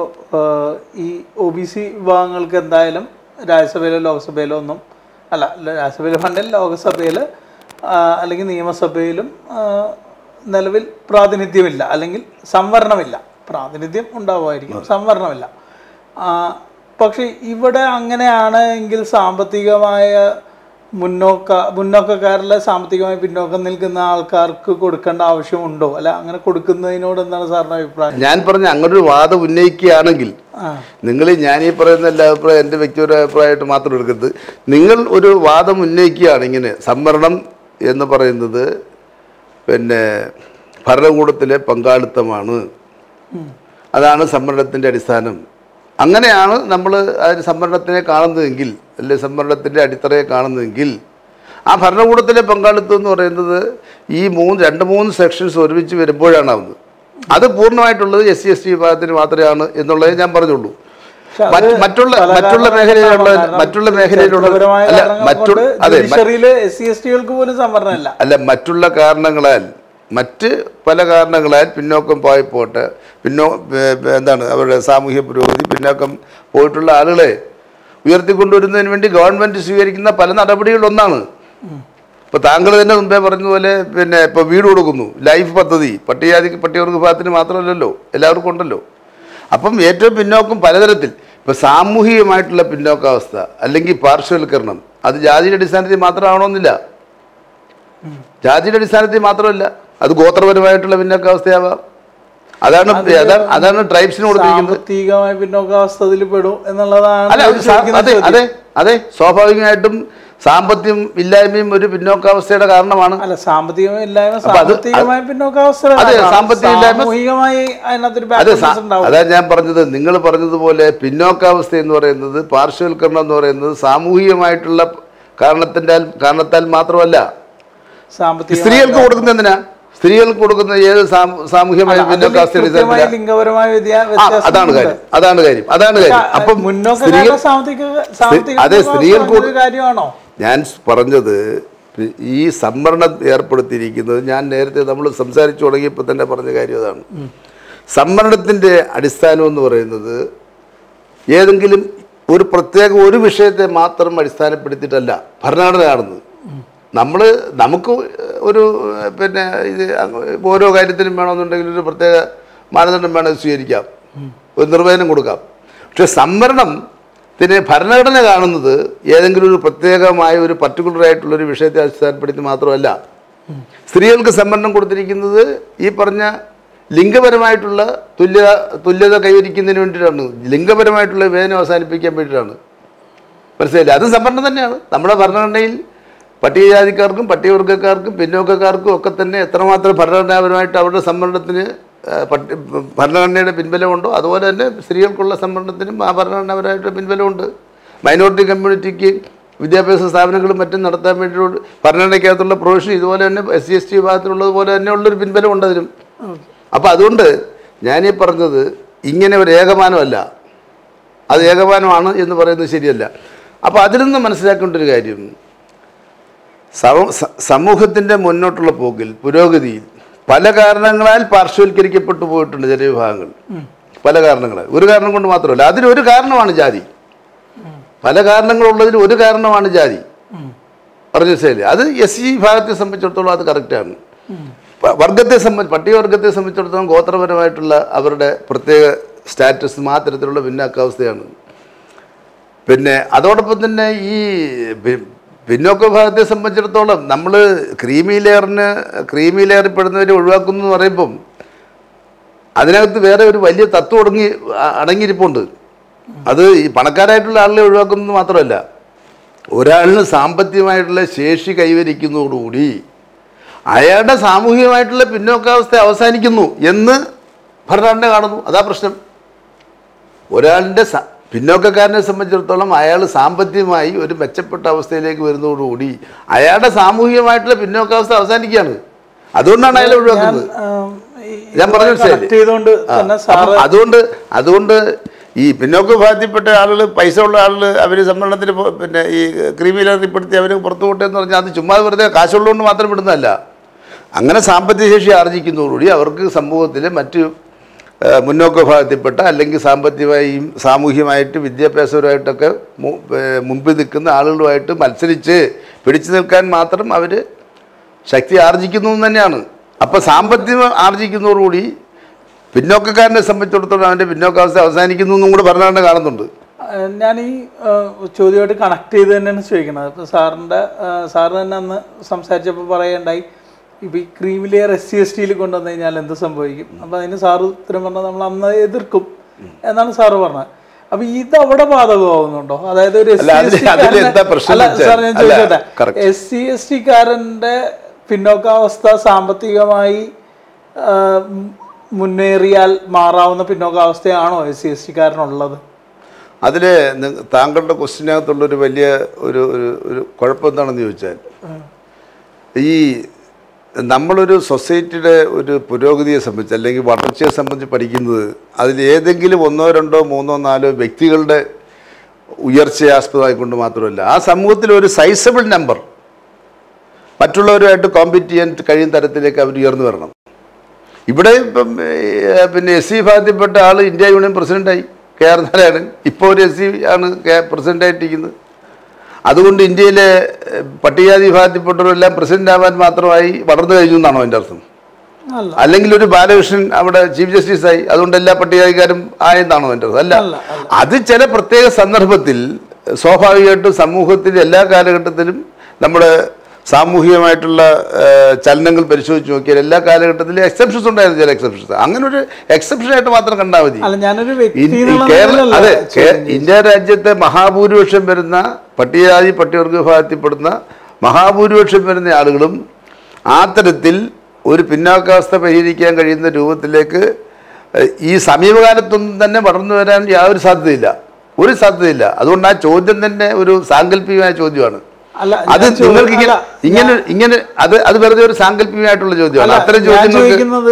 ഈ ഒ ബി സി വിഭാഗങ്ങൾക്ക് എന്തായാലും രാജ്യസഭയിലോ ലോക്സഭയിലോ ഒന്നും അല്ല ല- രാജ്യസഭയിൽ ഫണ്ടിൽ ലോക്സഭയിൽ അല്ലെങ്കിൽ നിയമസഭയിലും ആ, നിലവിൽ പ്രാതിനിധ്യമില്ല അല്ലെങ്കിൽ സംവരണമില്ല പ്രാതിനിധ്യം ഉണ്ടാവുമായിരിക്കും സംവരണമില്ല ആ, പക്ഷേ ഇവിടെ അങ്ങനെയാണ് എങ്കിൽ സാമ്പത്തികമായ മുന്നോക്ക മുന്നോക്കക്കാരിലെ സാമ്പത്തികമായി പിന്നോക്കം നിൽക്കുന്ന ആൾക്കാർക്ക് കൊടുക്കേണ്ട ആവശ്യമുണ്ടോ അല്ല അങ്ങനെ കൊടുക്കുന്നതിനോട് എന്താണ് സാറിന്റെ അഭിപ്രായം ഞാൻ പറഞ്ഞ അങ്ങനൊരു വാദം ഉന്നയിക്കുകയാണെങ്കിൽ ആ നിങ്ങൾ ഞാൻ ഈ പറയുന്ന എല്ലാ അഭിപ്രായം എൻ്റെ വ്യക്തിപര അഭിപ്രായമായിട്ട് മാത്രം എടുക്കരുത് നിങ്ങൾ ഒരു വാദം ഉന്നയിക്കുകയാണ് ഇങ്ങനെ സംവരണം എന്ന് പറയുന്നത് പിന്നെ ഭരണകൂടത്തിലെ പങ്കാളിത്തമാണ് അതാണ് സംവരണത്തിൻ്റെ അടിസ്ഥാനം അങ്ങനെയാണ് നമ്മൾ അതിന് സംവരണത്തിനെ കാണുന്നതെങ്കിൽ അല്ലെ സംവരണത്തിൻ്റെ അടിത്തറയെ കാണുന്നതെങ്കിൽ ആ ഭരണകൂടത്തിലെ പങ്കാളിത്തം എന്ന് പറയുന്നത് ഈ മൂന്ന് രണ്ട് മൂന്ന് സെക്ഷൻസ് ഒരുമിച്ച് വരുമ്പോഴാണ് ആവുന്നത് അത് പൂർണ്ണമായിട്ടുള്ളത് എസ് സി എസ് ടി വിഭാഗത്തിന് മാത്രമാണ് എന്നുള്ളതേ ഞാൻ പറഞ്ഞുള്ളൂ പക്ഷെ അത് മറ്റ് മറ്റുള്ള പല മറ്റുള്ള കാരണങ്ങൾ മേഖലയിലുള്ള കാരണം മറ്റുള്ള മേഖലയിലുള്ള ചരിത്രപരമായ അല്ല കാരണങ്ങൾ മറ്റുള്ള കൊണ്ട് അതെ മ- ജുഡീഷ്യറിയില് എസ് സി എസ് ടികൾക്ക് പോലും സംവരണമില്ല അല്ല മറ്റുള്ള കാരണങ്ങളാൽ മറ്റ് പല കാരണങ്ങളാൽ പിന്നോക്കം പോയി പോട്ടെ പിന്നോ ഏ- ഏ- എന്താണ് അവരുടെ സാമൂഹ്യ പുരോഗതി പിന്നോക്കം പോയിട്ടുള്ള ആളുകളെ ഉയർത്തിക്കൊണ്ടുവരുന്നതിന് വേണ്ടി ഗവൺമെൻറ് സ്വീകരിക്കുന്ന പല നടപടികളിലൊന്നാണ് ഇപ്പോൾ താങ്കൾ തന്നെ മുമ്പേ പറഞ്ഞതുപോലെ പിന്നെ ഇപ്പോൾ വീട് കൊടുക്കുന്നു ലൈഫ് പദ്ധതി പട്ടികജാതി പട്ടികവർഗ വിഭാഗത്തിന് മാത്രമല്ലല്ലോ എല്ലാവർക്കും ഉണ്ടല്ലോ അപ്പം ഏറ്റവും പിന്നോക്കം പലതരത്തിൽ ഇപ്പോൾ സാമൂഹികമായിട്ടുള്ള പിന്നോക്കാവസ്ഥ അല്ലെങ്കിൽ പാർശ്വവൽക്കരണം അത് ജാതിയുടെ അടിസ്ഥാനത്തിൽ മാത്രമാവണമെന്നില്ല ജാതിയുടെ അടിസ്ഥാനത്തിൽ മാത്രമല്ല അത് ഗോത്രപരമായിട്ടുള്ള പിന്നോക്കാവസ്ഥയാവാം അതാണ് അതാണ് അതാണ് ട്രൈബ്സിന് കൊടുത്തിരിക്കുന്നത് സാമ്പത്തികമായ പിന്നോക്കാവസ്ഥ അതിൽ പെടും എന്നുള്ളതാണ് അല്ല ഇവര് സാ- ചോദിക്കുന്ന അതെ ചോദ്യം. അതെ അതെ സ്വാഭാവികമായിട്ടും സാമ്പത്തികം ഇല്ലായ്മയും ഒരു പിന്നോക്കാവസ്ഥയുടെ കാരണമാണ് അല്ല സാമ്പത്തികം ഇല്ലായ്മ അപ്പൊ അത് സാമ്പത്തികമായ പിന്നോക്കാവസ്ഥ അതെ, സാമ്പത്തിക ഇല്ലായ്മ- സാമൂഹികമായി അതിനകത്തൊരു അതെ ബാലൻസ് സാ- ഉണ്ടാവും അതാ ഞാൻ പറഞ്ഞത് നിങ്ങൾ പറഞ്ഞതുപോലെ പിന്നോക്കാവസ്ഥ എന്ന് പറയുന്നത് പാർശ്വവൽക്കരണം എന്ന് പറയുന്നത് സാമൂഹികമായിട്ടുള്ള കാരണത്തിൻ്റെ കാരണത്താൽ മാത്രമല്ല സാമ്പത്തിക സ്ത്രീകൾക്ക് കൊടുക്കുന്ന എന്തിനാ സ്ത്രീകൾക്ക് കൊടുക്കുന്ന ഏത് സാമൂ- സാമൂഹികമായ പിന്നോക്കാവസ്ഥയുടെ കൃത്യമായി അടിസ്ഥാനത്തിലാ? ലിംഗപരമായ വ്യത്യാ- ആ, വ്യത്യാസം അതാണ് ഉണ്ട്. കാര്യം അതാണ് കാര്യം അതാണ് കാര്യം അപ്പം മുന്നോക്ക സ്ത്രീകൾ സാമ്പത്തിക സാമ്പത്തിക അതെ, പിന്നോക്കാവസ്ഥ സ്ത്രീകൾക്ക് ഒരു കാര്യമാണോ ഞാൻ പറഞ്ഞത് ഈ സംവരണം ഏർപ്പെടുത്തിയിരിക്കുന്നത് ഞാൻ നേരത്തെ നമ്മൾ സംസാരിച്ചു തുടങ്ങിയപ്പോൾ തന്നെ പറഞ്ഞ കാര്യം അതാണ് സംവരണത്തിൻ്റെ അടിസ്ഥാനം എന്ന് പറയുന്നത് ഏതെങ്കിലും ഒരു പ്രത്യേക ഒരു വിഷയത്തെ മാത്രം അടിസ്ഥാനപ്പെടുത്തിയിട്ടല്ല ഭരണഘടന കാണുന്നത് നമ്മൾ നമുക്ക് ഒരു പിന്നെ ഇത് ഓരോ കാര്യത്തിനും വേണമെന്നുണ്ടെങ്കിൽ ഒരു പ്രത്യേക മാനദണ്ഡം വേണമെങ്കിൽ സ്വീകരിക്കാം ഒരു നിർവചനം കൊടുക്കാം പക്ഷെ സംവരണത്തിന് ഭരണഘടന കാണുന്നത് ഏതെങ്കിലും ഒരു പ്രത്യേകമായ ഒരു പർട്ടിക്കുലർ ആയിട്ടുള്ള ഒരു വിഷയത്തെ അടിസ്ഥാനപ്പെടുത്തി മാത്രമല്ല സ്ത്രീകൾക്ക് സംവരണം കൊടുത്തിരിക്കുന്നത് ഈ പറഞ്ഞ ലിംഗപരമായിട്ടുള്ള തുല്യത തുല്യത കൈവരിക്കുന്നതിന് വേണ്ടിയിട്ടാണ് ലിംഗപരമായിട്ടുള്ള വേദന അവസാനിപ്പിക്കാൻ വേണ്ടിയിട്ടാണ് മനസ്സിലായില്ലേ അതും സംവരണം തന്നെയാണ് നമ്മുടെ ഭരണഘടനയിൽ പട്ടികജാതിക്കാർക്കും പട്ടികവർഗ്ഗക്കാർക്കും പിന്നോക്കക്കാർക്കും ഒക്കെ തന്നെ എത്രമാത്രം ഭരണഘടനാപരമായിട്ട് അവരുടെ സംവരണത്തിന് ആ, പട്ടി ഭരണഘടനയുടെ പിൻബലമുണ്ടോ അതുപോലെ തന്നെ സ്ത്രീകൾക്കുള്ള സംവരണത്തിനും ആ ഭരണഘടനാപരമായിട്ട് പിൻബലമുണ്ട് മൈനോറിറ്റി കമ്മ്യൂണിറ്റിക്ക് വിദ്യാഭ്യാസ സ്ഥാപനങ്ങളും മറ്റും നടത്താൻ വേണ്ടിയുള്ള ഭരണഘടനയ്ക്കകത്തുള്ള പ്രൊവിഷൻ ഇതുപോലെ തന്നെ എസ് സി എസ് ടി വിഭാഗത്തിലുള്ളത് പോലെ തന്നെ ഉള്ളൊരു പിൻബലമുണ്ട് അതിനും അപ്പോൾ അതുകൊണ്ട് ഞാനീ പറഞ്ഞത് ഇങ്ങനെ ഒരു ഏകമാനമല്ല അത് ഏകമാനമാണ് എന്ന് പറയുന്നത് ശരിയല്ല അപ്പോൾ അതിൽ നിന്ന് മനസ്സിലാക്കേണ്ട ഒരു കാര്യം സമ- സ- സമൂഹത്തിൻ്റെ മുന്നോട്ടുള്ള പോക്കിൽ പുരോഗതിയിൽ പല കാരണങ്ങളാൽ പാർശ്വവൽക്കരിക്കപ്പെട്ടു പോയിട്ടുണ്ട് ജനവിഭാഗങ്ങൾ പല കാരണങ്ങളാൽ ഒരു കാരണം കൊണ്ട് മാത്രമല്ല അതിനൊരു കാരണമാണ് ജാതി പല കാരണങ്ങളുള്ളതിൽ ഒരു കാരണമാണ് ജാതി പറഞ്ഞു മനസ്സിലായില്ലേ അത് എസ് സി വിഭാഗത്തെ സംബന്ധിച്ചിടത്തോളം അത് കറക്റ്റാണ് പ- വർഗത്തെ സംബന്ധിച്ച് പട്ടികവർഗത്തെ സംബന്ധിച്ചിടത്തോളം ഗോത്രപരമായിട്ടുള്ള അവരുടെ പ്രത്യേക സ്റ്റാറ്റസ് മാത്രത്തിലുള്ള പിന്നാക്കാവസ്ഥയാണ് പിന്നെ അതോടൊപ്പം തന്നെ ഈ പി- പിന്നോക്ക വിഭാഗത്തെ സംബന്ധിച്ചിടത്തോളം നമ്മൾ ക്രീമി ലെയറിന് ക്രീമി ലെയറിൽ പെടുന്നവരെ ഒഴിവാക്കുന്നു എന്ന് പറയുമ്പം അതിനകത്ത് വേറെ ഒരു വലിയ തത്വം ഒടുങ്ങി അ- അടങ്ങിയിരിപ്പുണ്ട് അത് ഈ പണക്കാരായിട്ടുള്ള ആളിനെ ഒഴിവാക്കുന്നത് മാത്രമല്ല ഒരാളിന് സാമ്പത്തികമായിട്ടുള്ള ശേഷി കൈവരിക്കുന്നതോടുകൂടി അയാളുടെ സാമൂഹികമായിട്ടുള്ള പിന്നോക്കാവസ്ഥ അവസാനിക്കുന്നു എന്ന് ഭരണഘടന കാണുന്നു അതാ പ്രശ്നം ഒരാളിൻ്റെ സ- പിന്നോക്കക്കാരനെ സംബന്ധിച്ചിടത്തോളം അയാൾ സാമ്പത്തികമായി ഒരു മെച്ചപ്പെട്ട അവസ്ഥയിലേക്ക് വരുന്നതോടുകൂടി അയാളുടെ സാമൂഹികമായിട്ടുള്ള പിന്നോക്കാവസ്ഥ അവസാനിക്കുകയാണ് അതുകൊണ്ടാണ് അയാളെ ഒഴിവാക്കുന്നത് ഞാൻ പറഞ്ഞ മനസ്സിലായില്ലേ? കണക്ട് ചെയ്തുകൊണ്ട് തന്നെ സാറ് അപ്പം അതുകൊണ്ട് അതുകൊണ്ട് ഈ പിന്നോക്ക വിഭാഗത്തിൽപ്പെട്ട ആളുകൾ പൈസ ഉള്ള ആളുകൾ അവർ സംവരണത്തിന് പോ- പിന്നെ ഈ ക്രീമിലറിപ്പെടുത്തി അവർ പുറത്തു പോട്ടെ എന്ന് പറഞ്ഞാൽ അത് ചുമ്മാ വെറുതെ കാശുള്ളതുകൊണ്ട് മാത്രം വിടുന്നതല്ല അങ്ങനെ സാമ്പത്തിക ശേഷി ആർജിക്കുന്നതോടുകൂടി അവർക്ക് സമൂഹത്തിലെ മറ്റ് ആ, മുന്നോക്ക വിഭാഗത്തിൽപ്പെട്ട അല്ലെങ്കിൽ സാമ്പത്തികമായും സാമൂഹ്യമായിട്ട് വിദ്യാഭ്യാസപരമായിട്ടൊക്കെ മു- ഏ, മുമ്പിൽ നിൽക്കുന്ന ആളുകളുമായിട്ട് മത്സരിച്ച് പിടിച്ചു നിൽക്കാൻ മാത്രം അവർ ശക്തി ആർജിക്കുന്നു എന്ന് തന്നെയാണ് അപ്പോൾ സാമ്പത്തികം ആർജിക്കുന്നതോടുകൂടി പിന്നോക്കക്കാരനെ സംബന്ധിച്ചിടത്തോളം അവൻ്റെ പിന്നോക്കാവസ്ഥ അവസാനിക്കുന്നു എന്നും കൂടെ ഭരണഘടന കാണുന്നുണ്ട് ഏഹ് ഞാൻ ഈ ഏഹ്, ചോദ്യമായിട്ട് കണക്ട് ചെയ്ത് തന്നെയാണ് ചോദിക്കുന്നത് ഇപ്പോൾ സാറിൻ്റെ സാറ് തന്നെ അന്ന് സംസാരിച്ചപ്പോൾ പറയണ്ടായി ഇപ്പോൾ ഈ cream layer S C S ടിയിൽ കൊണ്ടുവന്നു കഴിഞ്ഞാൽ എന്ത് സംഭവിക്കും അപ്പോൾ അതിന് സാറ് ഉത്തരം പറഞ്ഞാൽ നമ്മൾ അന്ന് എതിർക്കും എന്നാണ് സാറ് പറഞ്ഞത് അപ്പോൾ ഇത് അവിടെ ബാധകമാവുന്നുണ്ടോ അതായത് ഒരു അല്ല, അതില് അതില് എന്താ പ്രശ്നം അല്ല എന്ന് സാർ ഞാൻ വെച്ചാൽ- അല്ല, ചോദിച്ചോട്ടെ correct. എസ് സി എസ് ടിക്കാരൻ്റെ പിന്നോക്കാവസ്ഥ സാമ്പത്തികമായി ആ, മ് മുന്നേറിയാൽ മാറാവുന്ന പിന്നോക്കാവസ്ഥയാണോ എസ് സി എസ് ടിക്കാരനുള്ളത് അതിൽ താങ്കളുടെ ക്വസ്റ്റിനകത്തുള്ളൊരു വലിയ ഒരു ഒരു ഒരു കുഴപ്പം എന്താണെന്ന് ചോദിച്ചാൽ ഈ നമ്മളൊരു സൊസൈറ്റിയുടെ ഒരു പുരോഗതിയെ സംബന്ധിച്ച് അല്ലെങ്കിൽ വളർച്ചയെ സംബന്ധിച്ച് പഠിക്കുന്നത് അതിൽ ഏതെങ്കിലും ഒന്നോ രണ്ടോ മൂന്നോ നാലോ വ്യക്തികളുടെ ഉയർച്ചയെ ആസ്പദമായിക്കൊണ്ട് മാത്രമല്ല ആ സമൂഹത്തിൽ ഒരു സൈസബിൾ നമ്പർ മറ്റുള്ളവരുമായിട്ട് കോമ്പീറ്റ് ചെയ്യാൻ കഴിയുന്ന തരത്തിലേക്ക് അവർ ഉയർന്നു വരണം ഇവിടെ ഇപ്പം ഏ, പിന്നെ എസ് സി വിഭാഗത്തിൽപ്പെട്ട ആൾ ഇന്ത്യ യൂണിയൻ പ്രസിഡൻ്റായി കെ ആർ നാരായണൻ ഇപ്പോൾ ഒരു എസ് സി ആണ് കെ പ്രസിഡൻ്റായിട്ടിരിക്കുന്നത് അതുകൊണ്ട് ഇന്ത്യയിലെ ഏഹ്, പട്ടികജാതി വിഭാഗത്തിൽപ്പെട്ടവരെല്ലാം പ്രസിഡന്റ് ആവാൻ മാത്രമായി വളർന്നു കഴിഞ്ഞു എന്നാണോ എൻ്റെ അർത്ഥം അല്ല അല്ലെങ്കിൽ ഒരു ബാലകൃഷ്ണൻ അവിടെ ചീഫ് ജസ്റ്റിസ് ആയി അതുകൊണ്ട് എല്ലാ പട്ടികജാതിക്കാരും ആയെന്നാണോ എൻ്റെ അർത്ഥം അല്ല അല്ല, അല്ല. അത് ചില പ്രത്യേക സന്ദർഭത്തിൽ സ്വാഭാവികമായിട്ടും സമൂഹത്തിൻ്റെ എല്ലാ കാലഘട്ടത്തിലും നമ്മുടെ സാമൂഹികമായിട്ടുള്ള ഏഹ്, ചലനങ്ങൾ പരിശോധിച്ച് നോക്കിയാൽ എല്ലാ കാലഘട്ടത്തിലും എക്സെപ്ഷൻസ് ഉണ്ടായിരുന്നു ചില എക്സെപ്ഷൻസ് അങ്ങനെ ഒരു exception ആയിട്ട് മാത്രം കണ്ടാൽ മതി അല്ല ഞാനൊരു വ്യക്തി ഇൻ- ഈ എന്നുള്ള കേരള നിലയിലല്ല അതെ കേ- ചോദ്യം ഇന്ത്യ രാജ്യത്തെ മഹാഭൂരിപക്ഷം വരുന്ന പട്ടികജാതി പട്ടികവർഗ വിഭാഗത്തിൽപ്പെടുന്ന മഹാഭൂരിപക്ഷം വരുന്ന ആളുകളും ആ തരത്തിൽ ഒരു പിന്നാക്കാവസ്ഥ പരിഹരിക്കാൻ കഴിയുന്ന രൂപത്തിലേക്ക് ഏഹ്, ഈ സമീപകാലത്തൊന്നും തന്നെ വളർന്നു വരാൻ യാതൊരു സാധ്യതയില്ല ഒരു സാധ്യതയില്ല അതുകൊണ്ട് ആ ചോദ്യം തന്നെ ഒരു സാങ്കല്പികമായ ചോദ്യമാണ് അല്ല അത് ഞാൻ ചോ- നിങ്ങൾക്ക് ഇങ്ങനെ അല്ല, ഇങ്ങനെ ഇങ്ങനെ അത് അത് വെറുതെ ഒരു സാങ്കല്പികമായിട്ടുള്ള ചോദ്യമാണ് അല്ല, അത്തരം ഞാൻ ചോദ്യങ്ങൾക്ക് ചോദിക്കുന്നത്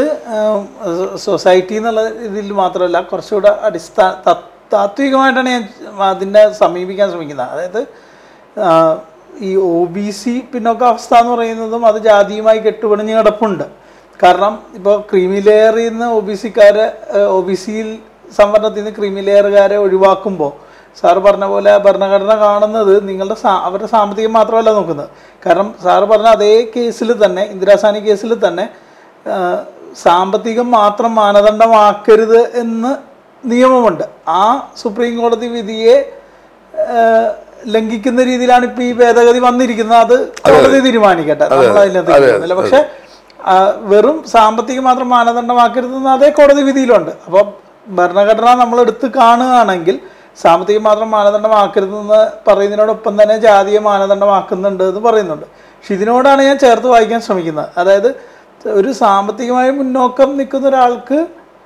സൊസൈറ്റി എന്നുള്ള ഇതിൽ മാത്രമല്ല കുറച്ചുകൂടെ അടിസ്ഥാന തത്- താത്വികമായിട്ടാണ് ഞാൻ അതിനെ സമീപിക്കാൻ ശ്രമിക്കുന്നത് അതായത് ആ, ഈ ഒ ബി സി പിന്നോക്കാവസ്ഥ എന്ന് പറയുന്നതും അത് ജാതിയുമായി കെട്ടുപിണഞ്ഞ് കിടപ്പുണ്ട് കാരണം ഇപ്പോൾ ക്രീമി ലെയറിൽ നിന്ന് ഒ ബി സിക്കാരെ ഒ ബി സിയിൽ സംവരണത്തിൽ നിന്ന് ക്രീമി ലെയറുകാരെ ഒഴിവാക്കുമ്പോൾ സാറ് പറഞ്ഞ പോലെ ഭരണഘടന കാണുന്നത് നിങ്ങളുടെ സാ അവരുടെ സാമ്പത്തികം മാത്രമല്ല നോക്കുന്നത് കാരണം സാറ് പറഞ്ഞ അതേ കേസിൽ തന്നെ ഇന്ദിരാസാനി കേസിൽ തന്നെ ആ, സാമ്പത്തികം മാത്രം മാനദണ്ഡമാക്കരുത് എന്ന് നിയമമുണ്ട് ആ സുപ്രീം കോടതി വിധിയെ ആ, ലംഘിക്കുന്ന രീതിയിലാണ് ഇപ്പോൾ ഈ ഭേദഗതി വന്നിരിക്കുന്നത് അത് കോടതി തീരുമാനിക്കട്ടെ നമ്മൾ അതിനകത്ത് പോകുന്നില്ല പക്ഷെ ആ, വെറും സാമ്പത്തികം മാത്രം മാനദണ്ഡമാക്കരുതെന്ന് അതേ കോടതി വിധിയിലുണ്ട് അപ്പോൾ ഭരണഘടന നമ്മൾ എടുത്ത് കാണുകയാണെങ്കിൽ സാമ്പത്തികം മാത്രം മാനദണ്ഡമാക്കരുതെന്ന് പറയുന്നതിനോടൊപ്പം തന്നെ ജാതിയെ മാനദണ്ഡമാക്കുന്നുണ്ട് എന്ന് പറയുന്നുണ്ട് പക്ഷെ ഇതിനോടാണ് ഞാൻ ചേർത്ത് വായിക്കാൻ ശ്രമിക്കുന്നത് അതായത് ഒരു സാമ്പത്തികമായി മുന്നോക്കം നിൽക്കുന്ന ഒരാൾക്ക്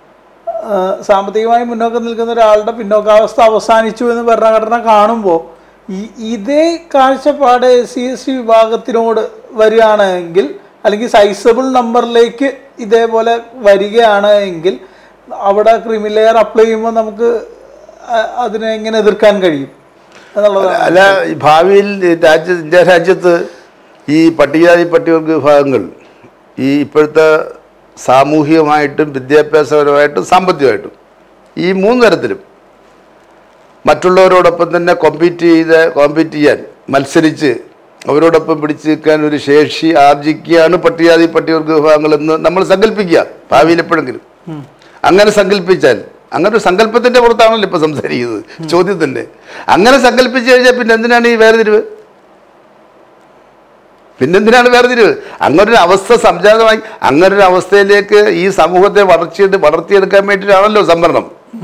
ആ, സാമ്പത്തികമായി മുന്നോക്കം നിൽക്കുന്ന ഒരാളുടെ പിന്നോക്കാവസ്ഥ അവസാനിച്ചു എന്ന് ഭരണഘടന കാണുമ്പോൾ ഈ ഇതേ കാഴ്ചപ്പാട് എസ് സി എസ് ടി വിഭാഗത്തിനോട് വരികയാണെങ്കിൽ അല്ലെങ്കിൽ സൈസബിൾ നമ്പറിലേക്ക് ഇതേപോലെ വരികയാണ് എങ്കിൽ അവിടെ ക്രിമിലെയർ അപ്ലൈ ചെയ്യുമ്പോൾ നമുക്ക് അ- അതിനെ എങ്ങനെ എതിർക്കാൻ കഴിയും എന്നുള്ളതാണ് അല്ല ഈ ഭാവിയിൽ ഈ രാജ്യ ഇന്ത്യ രാജ്യത്ത് ഈ പട്ടികജാതി പട്ടികവർഗ വിഭാഗങ്ങൾ ഈ ഇപ്പോഴത്തെ സാമൂഹികമായിട്ടും വിദ്യാഭ്യാസപരമായിട്ടും സാമ്പത്തികമായിട്ടും ഈ മൂന്ന് തരത്തിലും മറ്റുള്ളവരോടൊപ്പം തന്നെ കോമ്പീറ്റ് ചെയ്ത് കോമ്പീറ്റ് ചെയ്യാൻ മത്സരിച്ച് അവരോടൊപ്പം പിടിച്ചു നിൽക്കാൻ ഒരു ശേഷി ആർജിക്കുകയാണ് പട്ടികജാതി പട്ടികവർഗ വിഭാഗങ്ങളെന്ന് നമ്മൾ സങ്കല്പിക്കുക ഭാവിയിൽ എപ്പോഴെങ്കിലും അങ്ങനെ സങ്കല്പിച്ചാൽ അങ്ങനെ ഒരു സങ്കല്പത്തിന്റെ പുറത്താണല്ലോ ഇപ്പൊ സംസാരിക്കുന്നത് ചോദ്യത്തിന്റെ അങ്ങനെ സങ്കല്പിച്ചു കഴിഞ്ഞാൽ പിന്നെ എന്തിനാണ് ഈ വേർതിരിവ് പിന്നെന്തിനാണ് വേർതിരിവ് അങ്ങനൊരു അവസ്ഥ സംജാതമായി അങ്ങനൊരു അവസ്ഥയിലേക്ക് ഈ സമൂഹത്തെ വളർച്ചയെടുത്ത് വളർത്തിയെടുക്കാൻ വേണ്ടിയിട്ടാണല്ലോ സംവരണം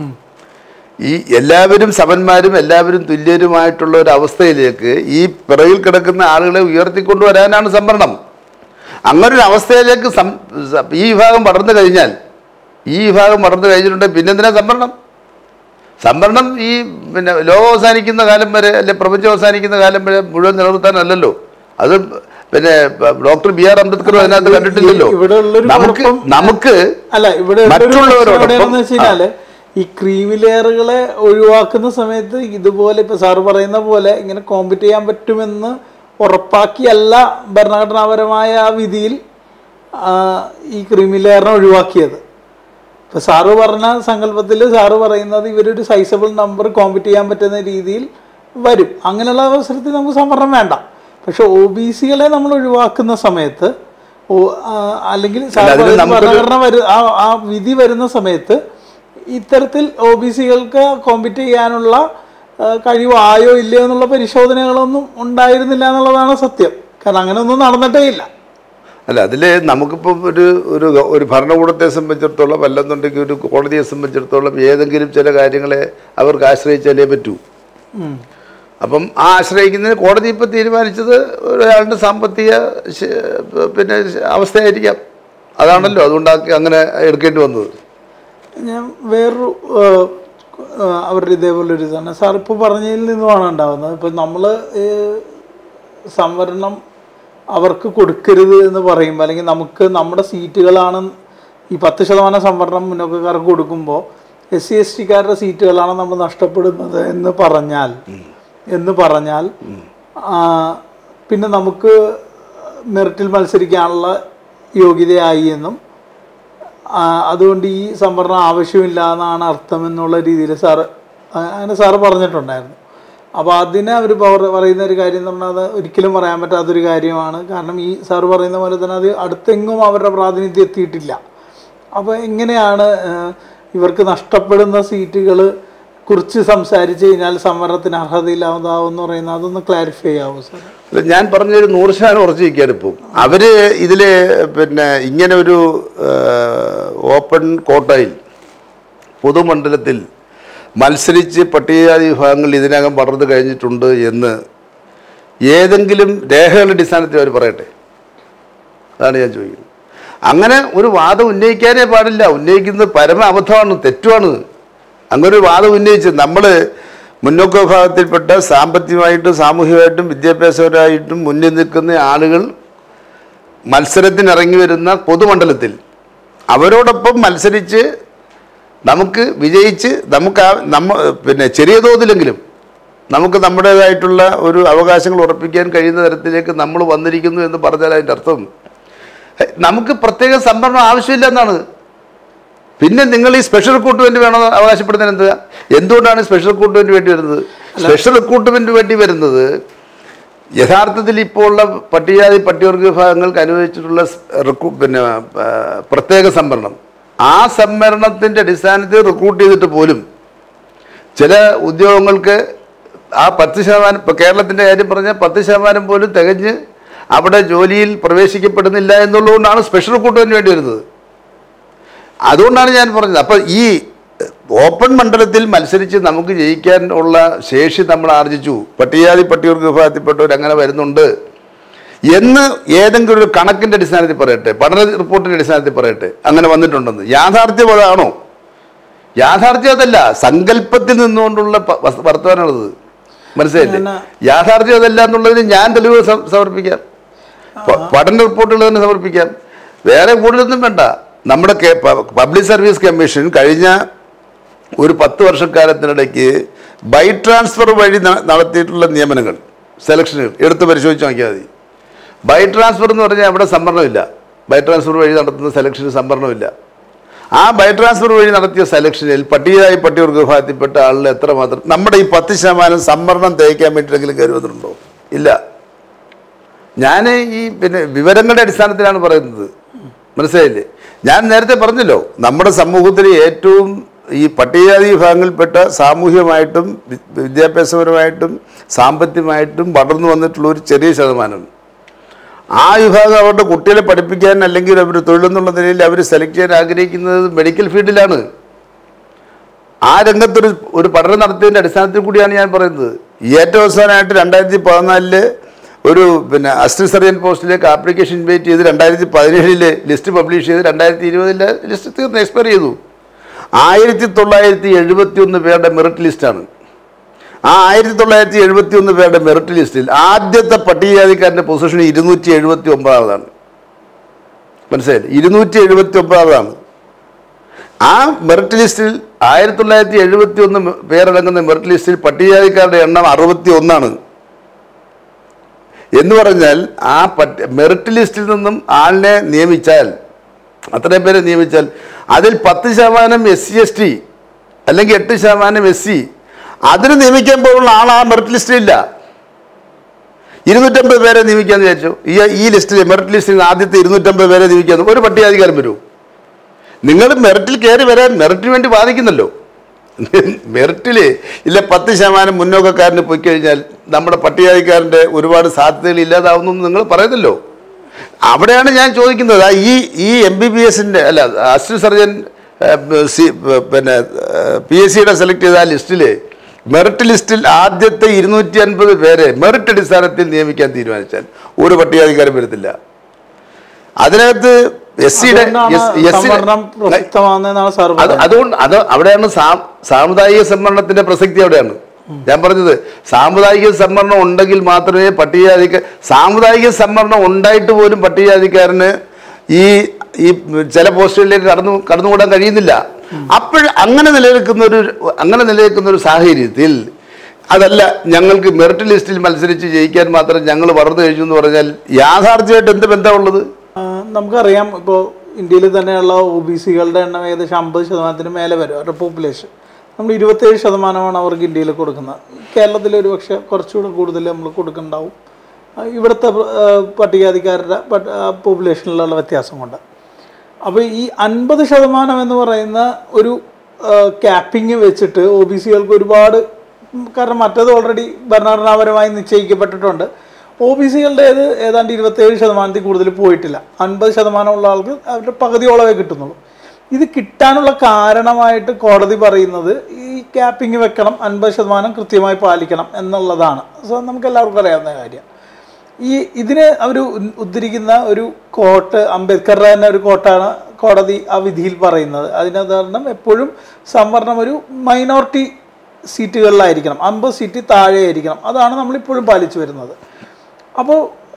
ഈ എല്ലാവരും സമന്മാരും എല്ലാവരും തുല്യരുമായിട്ടുള്ള ഒരു അവസ്ഥയിലേക്ക് ഈ പിറകിൽ കിടക്കുന്ന ആളുകളെ ഉയർത്തിക്കൊണ്ടുവരാനാണ് സംവരണം അങ്ങനൊരു അവസ്ഥയിലേക്ക് സം സ- ഈ വിഭാഗം വളർന്നു കഴിഞ്ഞാൽ ഈ വിഭാഗം വളർന്നു കഴിഞ്ഞിട്ടുണ്ടെങ്കിൽ പിന്നെന്തിനാ സംവരണം സംവരണം ഈ പിന്നെ ലോകം അവസാനിക്കുന്ന കാലം വരെ അല്ലെ പ്രപഞ്ചം അവസാനിക്കുന്ന കാലം വരെ മുഴുവൻ നിലനിർത്താനല്ലല്ലോ അത് പിന്നെ ഡോക്ടർ ബി ആർ അംബേദ്കർ അതിനകത്ത് കണ്ടിട്ടില്ലല്ലോ ഇവിടെ ഉള്ളൊരു നമുക്ക് കുഴപ്പം- നമുക്ക് അല്ല ഇവിടെ ഉള്ളൊരു മറ്റുള്ളവരോടൊപ്പം- പ്രശ്നം എവിടെയാണെന്ന് വെച്ച് കഴിഞ്ഞാല് ഈ ക്രീമി ലെയറുകളെ ഒഴിവാക്കുന്ന സമയത്ത് ഇതുപോലെ ഇപ്പൊ സാറ് പറയുന്ന പോലെ ഇങ്ങനെ കോമ്പറ്റ് ചെയ്യാൻ പറ്റുമെന്ന് ഉറപ്പാക്കിയല്ല ഭരണഘടനാപരമായ ആ വിധിയിൽ ആ, ഈ ക്രീമി ലെയറിനെ ഒഴിവാക്കിയത് ഇപ്പൊ സാറ് പറഞ്ഞ സങ്കല്പത്തിൽ സാറ് പറയുന്നത് ഇവരൊരു സൈസബിൾ നമ്പർ കോമ്പറ്റ് ചെയ്യാൻ പറ്റുന്ന രീതിയിൽ വരും അങ്ങനെയുള്ള അവസരത്തിൽ നമുക്ക് സംവരണം വേണ്ട പക്ഷെ ഒ ബി സികളെ നമ്മൾ ഒഴിവാക്കുന്ന സമയത്ത് ഓ- ആ, അല്ലെങ്കിൽ സാറ് അതിന് പറയുന്ന നമുക്കൊരു- ഭരണഘടന വരു ആ ആ വിധി വരുന്ന സമയത്ത് ഇത്തരത്തിൽ ഒ ബി സികൾക്ക് കോമ്പറ്റ് ചെയ്യാനുള്ള ആ, കഴിവായോ ഇല്ലയോ എന്നുള്ള പരിശോധനകളൊന്നും ഉണ്ടായിരുന്നില്ല എന്നുള്ളതാണ് സത്യം കാരണം അങ്ങനെയൊന്നും നടന്നിട്ടേ ഇല്ല അല്ല അതിൽ നമുക്കിപ്പം ഒരു ഒരു ഗ- ഒരു ഭരണകൂടത്തെ സംബന്ധിച്ചിടത്തോളം അല്ലെന്നുണ്ടെങ്കിൽ ഒരു കോടതിയെ സംബന്ധിച്ചിടത്തോളം ഏതെങ്കിലും ചില കാര്യങ്ങളെ അവർക്ക് ആശ്രയിച്ചാലേ പറ്റൂ ഉം. അപ്പം ആ ആശ്രയിക്കുന്നതിന് കോടതി ഇപ്പം തീരുമാനിച്ചത് ഒരാളുടെ സാമ്പത്തിക ശ- പിന്നെ അവസ്ഥയായിരിക്കാം അതാണല്ലോ അതുകൊണ്ടാക്കി അങ്ങനെ എടുക്കേണ്ടി വന്നത് ഞാൻ വേറൊരു ആ, ആ, അവരുടെ ഇതേപോലെ ഒരു ഇതാണ് സാർ ഇപ്പോൾ പറഞ്ഞതിൽ നിന്നുമാണ് ഉണ്ടാകുന്നത് ഇപ്പം നമ്മൾ സംവരണം അവർക്ക് കൊടുക്കരുത് എന്ന് പറയുമ്പോൾ അല്ലെങ്കിൽ നമുക്ക് നമ്മുടെ സീറ്റുകളാണ് ഈ പത്ത് ശതമാനം സംവരണം മുന്നോക്കക്കാർക്ക് കൊടുക്കുമ്പോൾ എസ് സി എസ് ടിക്കാരുടെ സീറ്റുകളാണ് നമ്മൾ നഷ്ടപ്പെടുന്നത് എന്ന് പറഞ്ഞാൽ എന്ന് പറഞ്ഞാൽ ആ, പിന്നെ നമുക്ക് മെറിറ്റിൽ മത്സരിക്കാനുള്ള യോഗ്യതയായി എന്നും ആ, അതുകൊണ്ട് ഈ സംവരണം ആവശ്യമില്ല എന്നാണ് അർത്ഥം എന്നുള്ള രീതിയിൽ സാറ് ആ, അങ്ങനെ സാറ് പറഞ്ഞിട്ടുണ്ടായിരുന്നു അപ്പോൾ അതിനെ അവർ പറയുന്ന ഒരു കാര്യം എന്ന് പറഞ്ഞാൽ അത് ഒരിക്കലും പറയാൻ പറ്റാത്തൊരു കാര്യമാണ് കാരണം ഈ സാർ പറയുന്ന പോലെ തന്നെ അത് അടുത്തെങ്ങും അവരുടെ പ്രാതിനിധ്യം എത്തിയിട്ടില്ല അപ്പോൾ എങ്ങനെയാണ് ഏഹ്, ഇവർക്ക് നഷ്ടപ്പെടുന്ന സീറ്റുകൾ കുറിച്ച് സംസാരിച്ച് കഴിഞ്ഞാൽ സംവരണത്തിന് അർഹതയില്ലാതാവും എന്ന് പറയുന്നത് അതൊന്ന് ക്ലാരിഫൈ ചെയ്യാവോ സാർ അല്ല, ഞാൻ പറഞ്ഞൊരു നൂറ് ശതമാനം ഉറച്ചു നിൽക്കുകയാണ് ഇപ്പം അവര് ഇതില് പിന്നെ ഇങ്ങനെ ഒരു ഓപ്പൺ കോട്ടയിൽ പൊതുമണ്ഡലത്തിൽ മത്സരിച്ച് പട്ടികജാതി വിഭാഗങ്ങൾ ഇതിനകം വളർന്നു കഴിഞ്ഞിട്ടുണ്ട് എന്ന് ഏതെങ്കിലും രേഖകളുടെ അടിസ്ഥാനത്തിൽ അവർ പറയട്ടെ അതാണ് ഞാൻ ചോദിക്കുന്നത് അങ്ങനെ ഒരു വാദം ഉന്നയിക്കാനേ പാടില്ല ഉന്നയിക്കുന്നത് പരമ അബദ്ധമാണ് തെറ്റുമാണ് അങ്ങനെ ഒരു വാദം ഉന്നയിച്ച് നമ്മൾ മുന്നോക്ക വിഭാഗത്തിൽപ്പെട്ട സാമ്പത്തികമായിട്ടും സാമൂഹികമായിട്ടും വിദ്യാഭ്യാസപരമായിട്ടും മുന്നിൽ നിൽക്കുന്ന ആളുകൾ മത്സരത്തിന് ഇറങ്ങി വരുന്ന പൊതുമണ്ഡലത്തിൽ അവരോടൊപ്പം മത്സരിച്ച് നമുക്ക് വിജയിച്ച് നമുക്ക് ആ നമ്മ പിന്നെ ചെറിയ തോതിലെങ്കിലും നമുക്ക് നമ്മുടേതായിട്ടുള്ള ഒരു അവകാശങ്ങൾ ഉറപ്പിക്കാൻ കഴിയുന്ന തരത്തിലേക്ക് നമ്മൾ വന്നിരിക്കുന്നു എന്ന് പറഞ്ഞാൽ അതിൻ്റെ അർത്ഥം ഹെ, നമുക്ക് പ്രത്യേക സംവരണം ആവശ്യമില്ല എന്നാണ് പിന്നെ നിങ്ങൾ ഈ സ്പെഷ്യൽ റിക്രൂട്ട്മെന്റ് വേണമെന്ന് അവകാശപ്പെടുന്നതിന് എന്ത് എന്തുകൊണ്ടാണ് സ്പെഷ്യൽ റിക്രൂട്ട്മെന്റ് വേണ്ടി വരുന്നത് സ്പെഷ്യൽ റിക്രൂട്ട്മെന്റ് വേണ്ടി വരുന്നത് യഥാർത്ഥത്തിൽ ഇപ്പോൾ ഉള്ള പട്ടികജാതി പട്ടികവർഗ വിഭാഗങ്ങൾക്ക് അനുവദിച്ചിട്ടുള്ള സ് റിക്രൂ- പിന്നെ ആ, പ്രത്യേക സംവരണം ആ സംവരണത്തിൻ്റെ അടിസ്ഥാനത്തിൽ റിക്രൂട്ട് ചെയ്തിട്ട് പോലും ചില ഉദ്യോഗങ്ങൾക്ക് ആ പത്ത് ശതമാനം ഇപ്പോൾ കേരളത്തിൻ്റെ കാര്യം പറഞ്ഞാൽ പത്ത് ശതമാനം പോലും തികഞ്ഞ് അവിടെ ജോലിയിൽ പ്രവേശിക്കപ്പെടുന്നില്ല എന്നുള്ളതുകൊണ്ടാണ് സ്പെഷ്യൽ റിക്രൂട്ട്മെന്റ് വേണ്ടി വരുന്നത് അതുകൊണ്ടാണ് ഞാൻ പറഞ്ഞത് അപ്പോൾ ഈ ഓപ്പൺ മണ്ഡലത്തിൽ മത്സരിച്ച് നമുക്ക് ജയിക്കാൻ ഉള്ള ശേഷി നമ്മൾ ആർജിച്ചു പട്ടികജാതി പട്ടികവർഗ വിഭാഗത്തിൽപ്പെട്ടവർ അങ്ങനെ വരുന്നുണ്ട് എന്ന് ഏതെങ്കിലും ഒരു കണക്കിൻ്റെ അടിസ്ഥാനത്തിൽ പറയട്ടെ പഠന റിപ്പോർട്ടിൻ്റെ അടിസ്ഥാനത്തിൽ പറയട്ടെ അങ്ങനെ വന്നിട്ടുണ്ടെന്ന് യാഥാർത്ഥ്യം അതാണോ യാഥാർത്ഥ്യം അതല്ല സങ്കല്പത്തിൽ നിന്നുകൊണ്ടുള്ള പ- വസ്- വർത്തമാനമാണത് മനസ്സിലായില്ലേ ഞാൻ- യാഥാർത്ഥ്യം അതല്ല എന്നുള്ളതിന് ഞാൻ തെളിവ് സ- സമർപ്പിക്കാം പ- പഠന റിപ്പോർട്ടുകൾ തന്നെ സമർപ്പിക്കാം വേറെ കൂടുതലൊന്നും വേണ്ട നമ്മുടെ കേ- പ- പബ്ലിക് സർവീസ് കമ്മീഷൻ കഴിഞ്ഞ ഒരു പത്ത് വർഷക്കാലത്തിനിടയ്ക്ക് ബൈ ട്രാൻസ്ഫർ വഴി ന- നടത്തിയിട്ടുള്ള നിയമനങ്ങൾ സെലക്ഷനുകൾ എടുത്ത് പരിശോധിച്ച് നോക്കിയാൽ മതി ബൈ ട്രാൻസ്ഫർ എന്ന് പറഞ്ഞാൽ അവിടെ സംവരണമില്ല ബൈ ട്രാൻസ്ഫർ വഴി നടത്തുന്ന സെലക്ഷന് സംവരണമില്ല ആ ബൈ ട്രാൻസ്ഫർ വഴി നടത്തിയ സെലക്ഷനിൽ പട്ടികജാതി പട്ടികവർഗ വിഭാഗത്തിൽപ്പെട്ട ആളിൽ എത്രമാത്രം നമ്മുടെ ഈ പത്ത് ശതമാനം സംവരണം തേക്കാൻ വേണ്ടിയിട്ടെങ്കിലും കയറി വന്നിട്ടുണ്ടോ ഇല്ല ഞാൻ ഈ പിന്നെ വിവരങ്ങളുടെ അടിസ്ഥാനത്തിലാണ് പറയുന്നത് മനസ്സിലായില്ലേ ഞാൻ നേരത്തെ പറഞ്ഞല്ലോ നമ്മുടെ സമൂഹത്തിലെ ഏറ്റവും ഈ പട്ടികജാതി വിഭാഗങ്ങളിൽപ്പെട്ട സാമൂഹികമായിട്ടും വി- വിദ്യാഭ്യാസപരമായിട്ടും സാമ്പത്തികമായിട്ടും വളർന്നു വന്നിട്ടുള്ള ഒരു ചെറിയ ശതമാനം ആ വിഭാഗം അവരുടെ കുട്ടികളെ പഠിപ്പിക്കാൻ അല്ലെങ്കിൽ അവർ തൊഴിലെന്നുള്ള നിലയിൽ അവർ സെലക്ട് ചെയ്യാൻ ആഗ്രഹിക്കുന്നത് മെഡിക്കൽ ഫീൽഡിലാണ് ആ രംഗത്തൊരു ഒരു പഠനം നടത്തിയതിൻ്റെ അടിസ്ഥാനത്തിൽ കൂടിയാണ് ഞാൻ പറയുന്നത് ഈ ഏറ്റവും അവസാനമായിട്ട് രണ്ടായിരത്തി പതിനാലില് ഒരു പിന്നെ അസിസ്റ്റന്റ് സർജൻ പോസ്റ്റിലേക്ക് ആപ്ലിക്കേഷൻ ഇൻവൈറ്റ് ചെയ്ത് രണ്ടായിരത്തി പതിനേഴില് ലിസ്റ്റ് പബ്ലിഷ് ചെയ്ത് രണ്ടായിരത്തി ഇരുപതിലെ ലിസ്റ്റ് തീർന്ന് എക്സ്പയർ ചെയ്തു ആയിരത്തി തൊള്ളായിരത്തി എഴുപത്തി ഒന്ന് പേരുടെ മെറിറ്റ് ലിസ്റ്റാണ് ആ ആയിരത്തി തൊള്ളായിരത്തി എഴുപത്തി ഒന്ന് പേരുടെ മെറിറ്റ് ലിസ്റ്റിൽ ആദ്യത്തെ പട്ടികജാതിക്കാരൻ്റെ പൊസിഷൻ ഇരുന്നൂറ്റി എഴുപത്തി ഒമ്പതാമതാണ് മനസ്സിലായില്ലേ ഇരുന്നൂറ്റി എഴുപത്തി ഒമ്പതാമതാണ് ആ മെറിറ്റ് ലിസ്റ്റിൽ ആയിരത്തി തൊള്ളായിരത്തി എഴുപത്തി ഒന്ന് പേരടങ്ങുന്ന മെറിറ്റ് ലിസ്റ്റിൽ പട്ടികജാതിക്കാരുടെ എണ്ണം അറുപത്തി ഒന്നാണ് എന്ന് പറഞ്ഞാൽ ആ പട്ടി മെറിറ്റ് ലിസ്റ്റിൽ നിന്നും ആളിനെ നിയമിച്ചാൽ അത്രയും പേരെ നിയമിച്ചാൽ അതിൽ പത്ത് ശതമാനം എസ് സി എസ് ടി അല്ലെങ്കിൽ എട്ട് ശതമാനം എസ് സി അതിന് നിയമിക്കാൻ പോകുന്ന ആൾ ആ മെറിറ്റ് ലിസ്റ്റിലില്ല ഇരുന്നൂറ്റമ്പത് പേരെ നിയമിക്കാന്ന് വിചാരിച്ചു ഈ ഈ ലിസ്റ്റിൽ മെറിറ്റ് ലിസ്റ്റിൽ നിന്ന് ആദ്യത്തെ ഇരുന്നൂറ്റമ്പത് പേരെ നിയമിക്കാന്ന് ഒരു പട്ടികാധികാരം വരൂ നിങ്ങൾ മെറിറ്റിൽ കയറി വരാൻ മെറിറ്റിന് വേണ്ടി വാദിക്കുന്നല്ലോ മെറിറ്റിൽ ഇല്ല പത്ത് ശതമാനം മുന്നോക്കക്കാരന് പോയി കഴിഞ്ഞാൽ നമ്മുടെ പട്ടികജാതിക്കാരൻ്റെ ഒരുപാട് സാധ്യതകൾ ഇല്ലാതാവുന്നു എന്ന് നിങ്ങൾ പറയുന്നല്ലോ അവിടെയാണ് ഞാൻ ചോദിക്കുന്നത് ആ ഈ ഈ എം ബി ബി എസിൻ്റെ അല്ല അസിസ്റ്റന്റ് സർജൻ ഏഹ്, സി പിന്നെ പി എസ് സിയുടെ സെലക്ട് ചെയ്ത ആ ലിസ്റ്റിൽ മെറിറ്റ് ലിസ്റ്റിൽ ആദ്യത്തെ ഇരുന്നൂറ്റി അൻപത് പേരെ മെറിറ്റ് അടിസ്ഥാനത്തിൽ നിയമിക്കാൻ തീരുമാനിച്ചാൽ ഒരു പട്ടികജാതിക്കാരും വരത്തില്ല അതിനകത്ത് എസ് സിയുടെ അതുകൊണ്ടാണ് സംവരണം പ്രസക്തമാണെന്നാണ് സാർ അത് പറഞ്ഞത് അതുകൊണ്ട് അത് അവിടെയാണ് സാ- സാമുദായിക സംവരണത്തിന്റെ പ്രസക്തി അവിടെയാണ് ഞാൻ പറഞ്ഞത് സാമുദായിക സംവരണം ഉണ്ടെങ്കിൽ മാത്രമേ പട്ടികജാതിക്ക് സാമുദായിക സംവരണം ഉണ്ടായിട്ട് പോലും പട്ടികജാതിക്കാരന് ഈ ഈ ചില പോസ്റ്റുകളിലേക്ക് കടന്നു കടന്നുകൂടാൻ കഴിയുന്നില്ല അപ്പോൾ അങ്ങനെ നിലനിൽക്കുന്ന ഒരു അങ്ങനെ നിലനിൽക്കുന്ന ഒരു സാഹചര്യത്തിൽ അതല്ല ഞങ്ങൾക്ക് മെറിറ്റ് ലിസ്റ്റിൽ മത്സരിച്ച് ജയിക്കാൻ മാത്രം ഞങ്ങൾ വളർന്നു കഴിഞ്ഞു എന്ന് പറഞ്ഞാൽ യാഥാർത്ഥ്യമായിട്ട് എന്ത് ബന്ധമുള്ളത് ആ, നമുക്കറിയാം ഇപ്പോൾ ഇന്ത്യയിൽ തന്നെയുള്ള ഒ ബി സികളുടെ എണ്ണം ഏകദേശം അമ്പത് ശതമാനത്തിന് മേലെ വരും അവരുടെ പോപ്പുലേഷൻ നമ്മൾ ഇരുപത്തേഴ് ശതമാനമാണ് അവർക്ക് ഇന്ത്യയിൽ കൊടുക്കുന്നത് കേരളത്തിൽ ഒരു പക്ഷേ കുറച്ചുകൂടെ കൂടുതൽ നമ്മൾ കൊടുക്കുന്നുണ്ടാവും ആ, ഇവിടുത്തെ ആ, പട്ടികജാതിക്കാരുടെ പോപ്പുലേഷനിലുള്ള വ്യത്യാസം കൊണ്ട് അപ്പോൾ ഈ അൻപത് ശതമാനം എന്ന് പറയുന്ന ഒരു ക്യാപ്പിംഗ് വെച്ചിട്ട് ഒ ബി സികൾക്ക് ഒരുപാട് ഉം, കാരണം മറ്റത് ഓൾറെഡി ഭരണഘടനാപരമായി നിശ്ചയിക്കപ്പെട്ടിട്ടുണ്ട് ഒ ബി സികളുടേത് ഏതാണ്ട് ഇരുപത്തേഴ് ശതമാനത്തിൽ കൂടുതൽ പോയിട്ടില്ല അൻപത് ശതമാനമുള്ള ആൾക്ക് അവരുടെ പകുതിയോളമേ കിട്ടുന്നുള്ളൂ ഇത് കിട്ടാനുള്ള കാരണമായിട്ട് കോടതി പറയുന്നത് ഈ ക്യാപ്പിംഗ് വെക്കണം അൻപത് ശതമാനം കൃത്യമായി പാലിക്കണം എന്നുള്ളതാണ് സോ നമുക്ക് എല്ലാവർക്കും അറിയാവുന്ന കാര്യം ഈ ഇതിന് അവർ ഉദ്ധരിക്കുന്ന ഒരു കോട്ട് അംബേദ്കറുടെ തന്നെ ഒരു കോട്ടാണ് കോടതി ആ വിധിയിൽ പറയുന്നത് അതിന് ഉദാഹരണം എപ്പോഴും സംവരണം ഒരു മൈനോറിറ്റി സീറ്റുകളിലായിരിക്കണം അമ്പത് സീറ്റ് താഴെയായിരിക്കണം അതാണ് നമ്മളിപ്പോഴും പാലിച്ചു വരുന്നത് അപ്പോൾ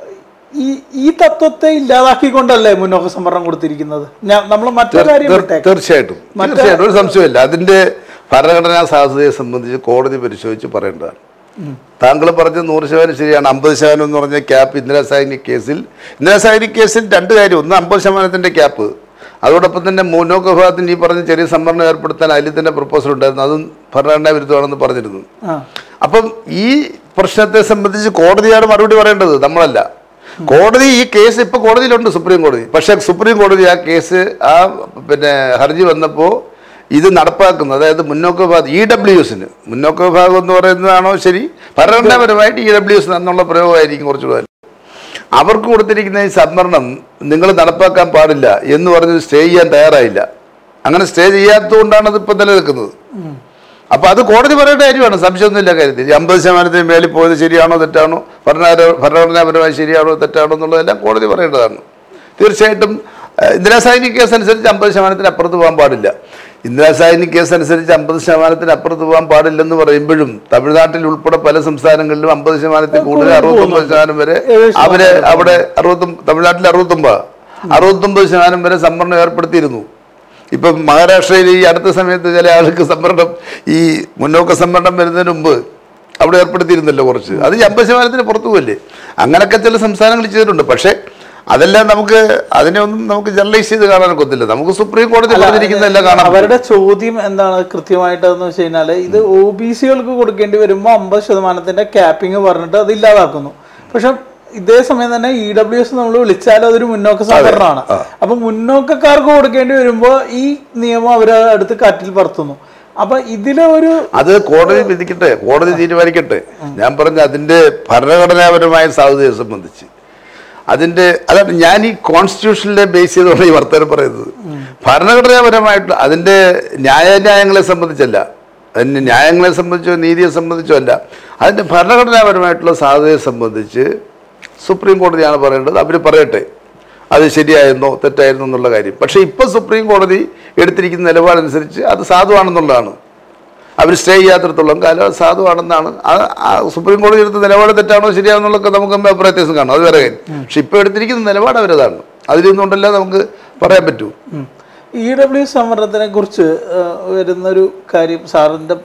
ഈ ഈ തത്വത്തെ ഇല്ലാതാക്കിക്കൊണ്ടല്ലേ മുന്നോക്ക സംവരണം കൊടുത്തിരിക്കുന്നത് ഞാൻ നമ്മൾ മറ്റൊരു കാര്യം തീർ- വിട്ടേക്കാം. തീർച്ചയായിട്ടും തീർച്ചയായിട്ടും ഒരു സംശയമില്ല അതിന്റെ ഭരണഘടനാ സാധ്യതയെ സംബന്ധിച്ച് കോടതി പരിശോധിച്ച് പറയേണ്ടതാണ് താങ്കൾ പറഞ്ഞ നൂറ് ശതമാനം ശരിയാണ് അമ്പത് ശതമാനം എന്ന് പറഞ്ഞ ക്യാപ്പ് ഇന്ദിരാ സാഹിനി കേസിൽ ഇന്ദിരാ സാഹിനി കേസിൽ രണ്ട് കാര്യം ഒന്ന് അമ്പത് ശതമാനത്തിന്റെ ക്യാപ്പ് അതോടൊപ്പം തന്നെ മുന്നോക്ക വിഭാഗത്തിന് ഈ പറഞ്ഞ ചെറിയ സംവരണം ഏർപ്പെടുത്താൻ അതിൽ തന്നെ പ്രപ്പോസൽ ഉണ്ടായിരുന്നു അതും ഭരണഘടനാ വിരുദ്ധമാണെന്ന് പറഞ്ഞിരുന്നു ആ അപ്പം ഈ പ്രശ്നത്തെ സംബന്ധിച്ച് കോടതിയാണ് മറുപടി പറയേണ്ടത് നമ്മളല്ല കോടതി ഈ കേസ് ഇപ്പൊ കോടതിയിലുണ്ട് സുപ്രീം കോടതി പക്ഷെ സുപ്രീം കോടതി ആ കേസ് ആ പിന്നെ ഹർജി വന്നപ്പോൾ ഇത് നടപ്പാക്കുന്നു അതായത് മുന്നോക്ക വിഭാഗം ഇ ഡബ്ല്യു എസിന് മുന്നോക്ക വിഭാഗം എന്ന് പറയുന്നതാണോ ശരി ഭരണഘടനാപരമായിട്ട് ഇ ഡബ്ല്യു എസ് എന്നുള്ള പ്രയോഗമായിരിക്കും കുറച്ചുകൂടെ അവർക്ക് കൊടുത്തിരിക്കുന്ന ഈ സംവരണം നിങ്ങൾ നടപ്പാക്കാൻ പാടില്ല എന്ന് പറഞ്ഞ് സ്റ്റേ ചെയ്യാൻ തയ്യാറായില്ല അങ്ങനെ സ്റ്റേ ചെയ്യാത്തതുകൊണ്ടാണ് അത് ഇപ്പം നിലനിൽക്കുന്നത് അപ്പൊ അത് കോടതി പറയേണ്ട കാര്യമാണ് സംശയമൊന്നുമില്ല കാര്യത്തിൽ അമ്പത് ശതമാനത്തിന് മേളിൽ പോയത് ശരിയാണോ തെറ്റാണോ ഭരണഘടന ഭരണഘടനാപരമായി ശരിയാണോ തെറ്റാണോ എന്നുള്ളതെല്ലാം കോടതി പറയേണ്ടതാണ് തീർച്ചയായിട്ടും ഏഹ്, ഇന്ദിരാ സാഹിനി കേസ് അനുസരിച്ച് അമ്പത് ശതമാനത്തിന് അപ്പുറത്ത് പോകാൻ പാടില്ല ഇന്ദിരാ സാഹിനി കേസ് അനുസരിച്ച് അമ്പത് ശതമാനത്തിന് അപ്പുറത്ത് പോകാൻ പാടില്ലെന്ന് പറയുമ്പോഴും തമിഴ്നാട്ടിൽ ഉൾപ്പെടെ പല സംസ്ഥാനങ്ങളിലും അമ്പത് ശതമാനത്തിൽ കൂടുതൽ അറുപത്തൊമ്പത് ശതമാനം വരെ അവര് അവിടെ അറുപത്തൊമ്പത് തമിഴ്നാട്ടിൽ അറുപത്തൊമ്പത് അറുപത്തൊമ്പത് ശതമാനം വരെ സംവരണം ഏർപ്പെടുത്തിയിരുന്നു ഇപ്പം മഹാരാഷ്ട്രയിൽ ഈ അടുത്ത സമയത്ത് ചില ആൾക്ക് സംവരണം ഈ മുന്നോക്ക സംവരണം വരുന്നതിന് മുമ്പ് അവിടെ ഏർപ്പെടുത്തിയിരുന്നല്ലോ കുറച്ച് അത് ഈ അമ്പത് ശതമാനത്തിന് പുറത്തു പോയില്ലേ അങ്ങനൊക്കെ ചില സംസ്ഥാനങ്ങൾ ചെയ്തിട്ടുണ്ട് പക്ഷേ അതെല്ലാം നമുക്ക് അതിനെ ഒന്നും നമുക്ക് ജനറലൈസ് ചെയ്ത് കാണാനൊക്കെ ഒത്തില്ല നമുക്ക് സുപ്രീം കോടതി പറഞ്ഞിരിക്കുന്നതെല്ലാം കാണാം അവരുടെ ചോദ്യം എന്താണ് കൃത്യമായിട്ടെന്ന് വെച്ച് കഴിഞ്ഞാൽ ഇത് ഒ ബി സികൾക്ക് കൊടുക്കേണ്ടി വരുമ്പോൾ അമ്പത് ശതമാനത്തിന്റെ ക്യാപ്പിംഗ് പറഞ്ഞിട്ട് അത് ഇല്ലാതാക്കുന്നു പക്ഷെ ഇതേ സമയം തന്നെ ഇ ഡബ്ല്യു എസ് നമ്മൾ വിളിച്ചാൽ അതൊരു മുന്നോക്ക സംവരണമാണ് അപ്പൊ മുന്നോക്കക്കാർക്ക് കൊടുക്കേണ്ടി വരുമ്പോൾ ഈ നിയമം അവർ അടുത്ത് കാറ്റിൽ പറത്തുന്നു അപ്പൊ ഇതിലെ ഒരു അത് കോടതി വിധിക്കട്ടെ കോടതി തീരുമാനിക്കട്ടെ ഞാൻ പറഞ്ഞ അതിന്റെ ഭരണഘടനാപരമായ സാധ്യതയെ സംബന്ധിച്ച് അതിന്റെ അതാണ് ഞാൻ ഈ കോൺസ്റ്റിറ്റ്യൂഷനിലെ ബേസ് ചെയ്തുകൊണ്ട് ഈ വർത്തമാനം പറയുന്നത് ഭരണഘടനാപരമായിട്ട് അതിന്റെ ന്യായാന്യായങ്ങളെ സംബന്ധിച്ചല്ല അതിന്റെ ന്യായങ്ങളെ സംബന്ധിച്ചോ നീതിയെ സംബന്ധിച്ചോ അല്ല അതിന്റെ ഭരണഘടനാപരമായിട്ടുള്ള സാധ്യതയെ സംബന്ധിച്ച് സുപ്രീം കോടതിയാണ് പറയേണ്ടത് അവർ പറയട്ടെ അത് ശരിയായിരുന്നോ തെറ്റായിരുന്നോ എന്നുള്ള കാര്യം പക്ഷേ ഇപ്പോൾ സുപ്രീം കോടതി എടുത്തിരിക്കുന്ന നിലപാടനുസരിച്ച് അത് സാധുവാണെന്നുള്ളതാണ് അവർ സ്റ്റേ ചെയ്യാത്തിടത്തോളം കാലം അത് സാധുവാണെന്നാണ് ആ- ആ സുപ്രീം കോടതി എടുത്ത നിലപാട് തെറ്റാണോ ശരിയാണെന്നുള്ളതൊക്കെ നമുക്ക് തമ്മിൽ അഭിപ്രായ വ്യത്യാസം കാണും അത് വേറെ കാര്യം പക്ഷെ ഇപ്പോൾ എടുത്തിരിക്കുന്ന നിലപാട് അവരതാണ് അതിലൊന്നുകൊണ്ടല്ല നമുക്ക് പറയാൻ പറ്റൂ ഇ ഡബ്ല്യു സംവരണത്തിനെ കുറിച്ച് വരുന്നൊരു കാര്യം സാറിൻ്റെ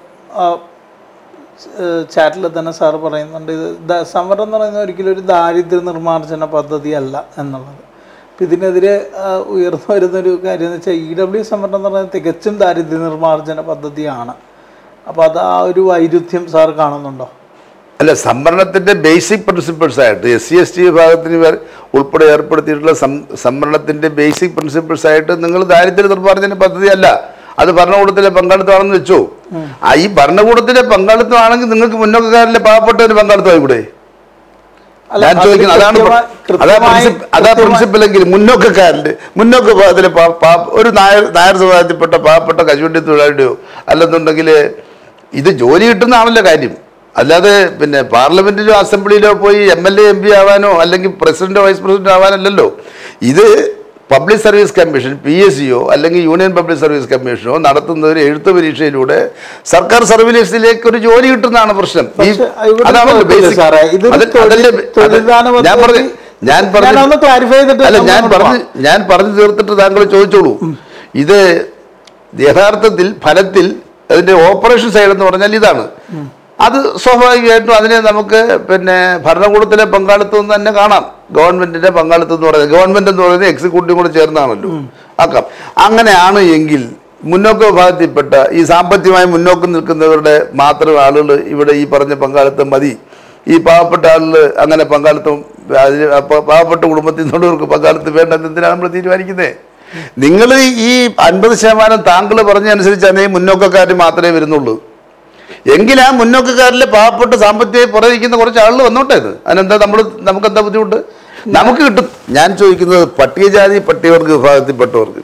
ചാറ്റിൽ തന്നെ സാറ് പറയുന്നുണ്ട് ഇത് ദ- സംവരണം എന്ന് പറയുന്നത് ഒരിക്കലും ഒരു ദാരിദ്ര്യ നിർമ്മാർജ്ജന പദ്ധതി അല്ല എന്നുള്ളത് അപ്പം ഇതിനെതിരെ ആ, ഉയർന്നു വരുന്നൊരു കാര്യം എന്ന് വെച്ചാൽ ഇ ഡബ്ല്യു സംവരണം എന്ന് പറയുന്നത് തികച്ചും ദാരിദ്ര്യ നിർമ്മാർജ്ജന പദ്ധതിയാണ് അപ്പോൾ അത് ആ ഒരു വൈരുദ്ധ്യം സാർ കാണുന്നുണ്ടോ അല്ല സംവരണത്തിന്റെ ബേസിക് പ്രിൻസിപ്പിൾസ് ആയിട്ട് എസ് സി എസ് ടി വിഭാഗത്തിന് വരെ ഉൾപ്പെടെ ഏർപ്പെടുത്തിയിട്ടുള്ള സം- സംവരണത്തിന്റെ ബേസിക് പ്രിൻസിപ്പിൾസ് ആയിട്ട് നിങ്ങൾ ദാരിദ്ര്യ നിർമ്മാർജ്ജന പദ്ധതി അല്ല അത് ഭരണകൂടത്തിലെ പങ്കാളിത്തമാണെന്ന് വെച്ചോ ആ ഈ ഭരണകൂടത്തിലെ പങ്കാളിത്തമാണെങ്കിൽ നിങ്ങൾക്ക് മുന്നോക്കക്കാരിലെ പാവപ്പെട്ടവന് പങ്കാളിത്തമായി കൂടെ അല്ല, ഞാൻ അതിൽ ചോദിക്കുന്നത് അതാണ് പ്ര- കൃത്യമായി- അതാ കൃത്യമായി- പ്രിൻസിപ്പ് അതാ പ്രിൻസിപ്പൽ എങ്കിൽ മുന്നോക്കക്കാരൻ്റെ മുന്നോക്ക വിഭാഗത്തിലെ പാ- പാ- ഒരു നായർ നായർ സമുദായത്തിൽപ്പെട്ട പാവപ്പെട്ട കശുവണ്ടി തൊഴിലാളിയോ അല്ലെന്നുണ്ടെങ്കിൽ ഇത് ജോലി കിട്ടുന്നതാണല്ലോ കാര്യം അല്ലാതെ പിന്നെ പാർലമെന്റിലോ അസംബ്ലിയിലോ പോയി M L A M P ആവാനോ അല്ലെങ്കിൽ പ്രസിഡന്റോ വൈസ് പ്രസിഡന്റോ ആവാനല്ലല്ലോ ഇത് public service commission P S സിയോ അല്ലെങ്കിൽ യൂണിയൻ പബ്ലിക് സർവീസ് കമ്മീഷനോ നടത്തുന്ന ഒരു എഴുത്ത് പരീക്ഷയിലൂടെ സർക്കാർ സർവീസിലേക്ക് ഒരു ജോലി കിട്ടുന്നതാണ് പ്രശ്നം ഈ പക്ഷേ ഇവിടെ അതാണല്ലോ കുഴപ്പമില്ല basic. സാറേ. ഇതൊരു അത്- തൊഴിൽ- അതല്ലേ തൊഴിൽദാന അത് ഞാൻ പദ്ധതി- പറഞ്ഞു ഞാൻ പറഞ്ഞു ഞാനൊന്ന് clarify ചെയ്തിട്ട് അല്ല ഞാൻ നമുക്ക് പറഞ്ഞു ഞാൻ പറഞ്ഞു തീർത്തിട്ട് താങ്കൾ ചോദിച്ചോളൂ ഇത് യഥാർത്ഥത്തിൽ ഫലത്തിൽ അതിന്റെ ഓപ്പറേഷൻ സൈഡ് എന്ന് പറഞ്ഞാൽ ഇതാണ് അത് സ്വാഭാവികമായിട്ടും അതിനെ നമുക്ക് പിന്നെ ഭരണകൂടത്തിലെ പങ്കാളിത്തം എന്ന് തന്നെ കാണാം ഗവൺമെന്റിന്റെ പങ്കാളിത്തം എന്ന് പറയുന്നത് ഗവൺമെന്റ് എന്ന് പറയുന്നത് എക്സിക്യൂട്ടീവും കൂടെ ചേർന്നാണല്ലോ ആക്കാം അങ്ങനെയാണ് എങ്കിൽ മുന്നോക്ക വിഭാഗത്തിൽപ്പെട്ട ഈ സാമ്പത്തികമായി മുന്നോക്കം നിൽക്കുന്നവരുടെ മാത്രം ആളുകൾ ഇവിടെ ഈ പറഞ്ഞ പങ്കാളിത്തം മതി ഈ പാവപ്പെട്ട ആളുകൾ അങ്ങനെ പങ്കാളിത്തം അതിന് പ- പാവപ്പെട്ട കുടുംബത്തിൽ നിന്നുള്ളവർക്ക് പങ്കാളിത്തം വേണ്ടെന്ന് എന്തിനാണ് നമ്മൾ തീരുമാനിക്കുന്നത് നിങ്ങൾ ഈ അൻപത് ശതമാനം താങ്കൾ പറഞ്ഞ അനുസരിച്ചാണ് ഈ മുന്നോക്കക്കാർ മാത്രമേ വരുന്നുള്ളൂ എങ്കിൽ ആ മുന്നോക്കക്കാരിലെ പാവപ്പെട്ട സാമ്പത്തിക പുറകിരിക്കുന്ന കുറച്ച് ആളുകൾ വന്നോട്ടെ ഇത് അതിനെന്താ നമ്മൾ നമുക്ക് എന്താ ബുദ്ധിമുട്ട് നമുക്ക് കിട്ടും ഞാൻ ചോദിക്കുന്നത് പട്ടികജാതി പട്ടികവർഗ വിഭാഗത്തിൽപ്പെട്ടവർക്ക്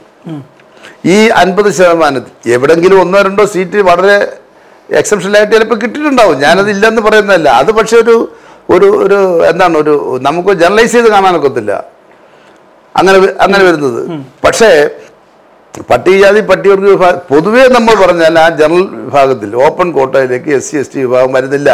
ഈ അൻപത് ശതമാനത്തിൽ എവിടെങ്കിലും ഒന്നോ രണ്ടോ സീറ്റ് വളരെ എക്സെപ്ഷനലായിട്ട് ചിലപ്പോൾ കിട്ടിയിട്ടുണ്ടാവും ഞാനത് ഇല്ലെന്ന് പറയുന്നതല്ല അത് പക്ഷേ ഒരു ഒരു ഒരു എന്താണ് ഒരു നമുക്ക് ജനറലൈസ് ചെയ്ത് കാണാനൊക്കത്തില്ല അങ്ങനെ വ- അങ്ങനെ വരുന്നത് പക്ഷേ പട്ടികജാതി പട്ടികവർഗ വിഭാഗം പൊതുവേ നമ്മൾ പറഞ്ഞാൽ ആ ജനറൽ വിഭാഗത്തിൽ ഓപ്പൺ കോട്ടയിലേക്ക് എസ് സി എസ് ടി വിഭാഗം വരുന്നില്ല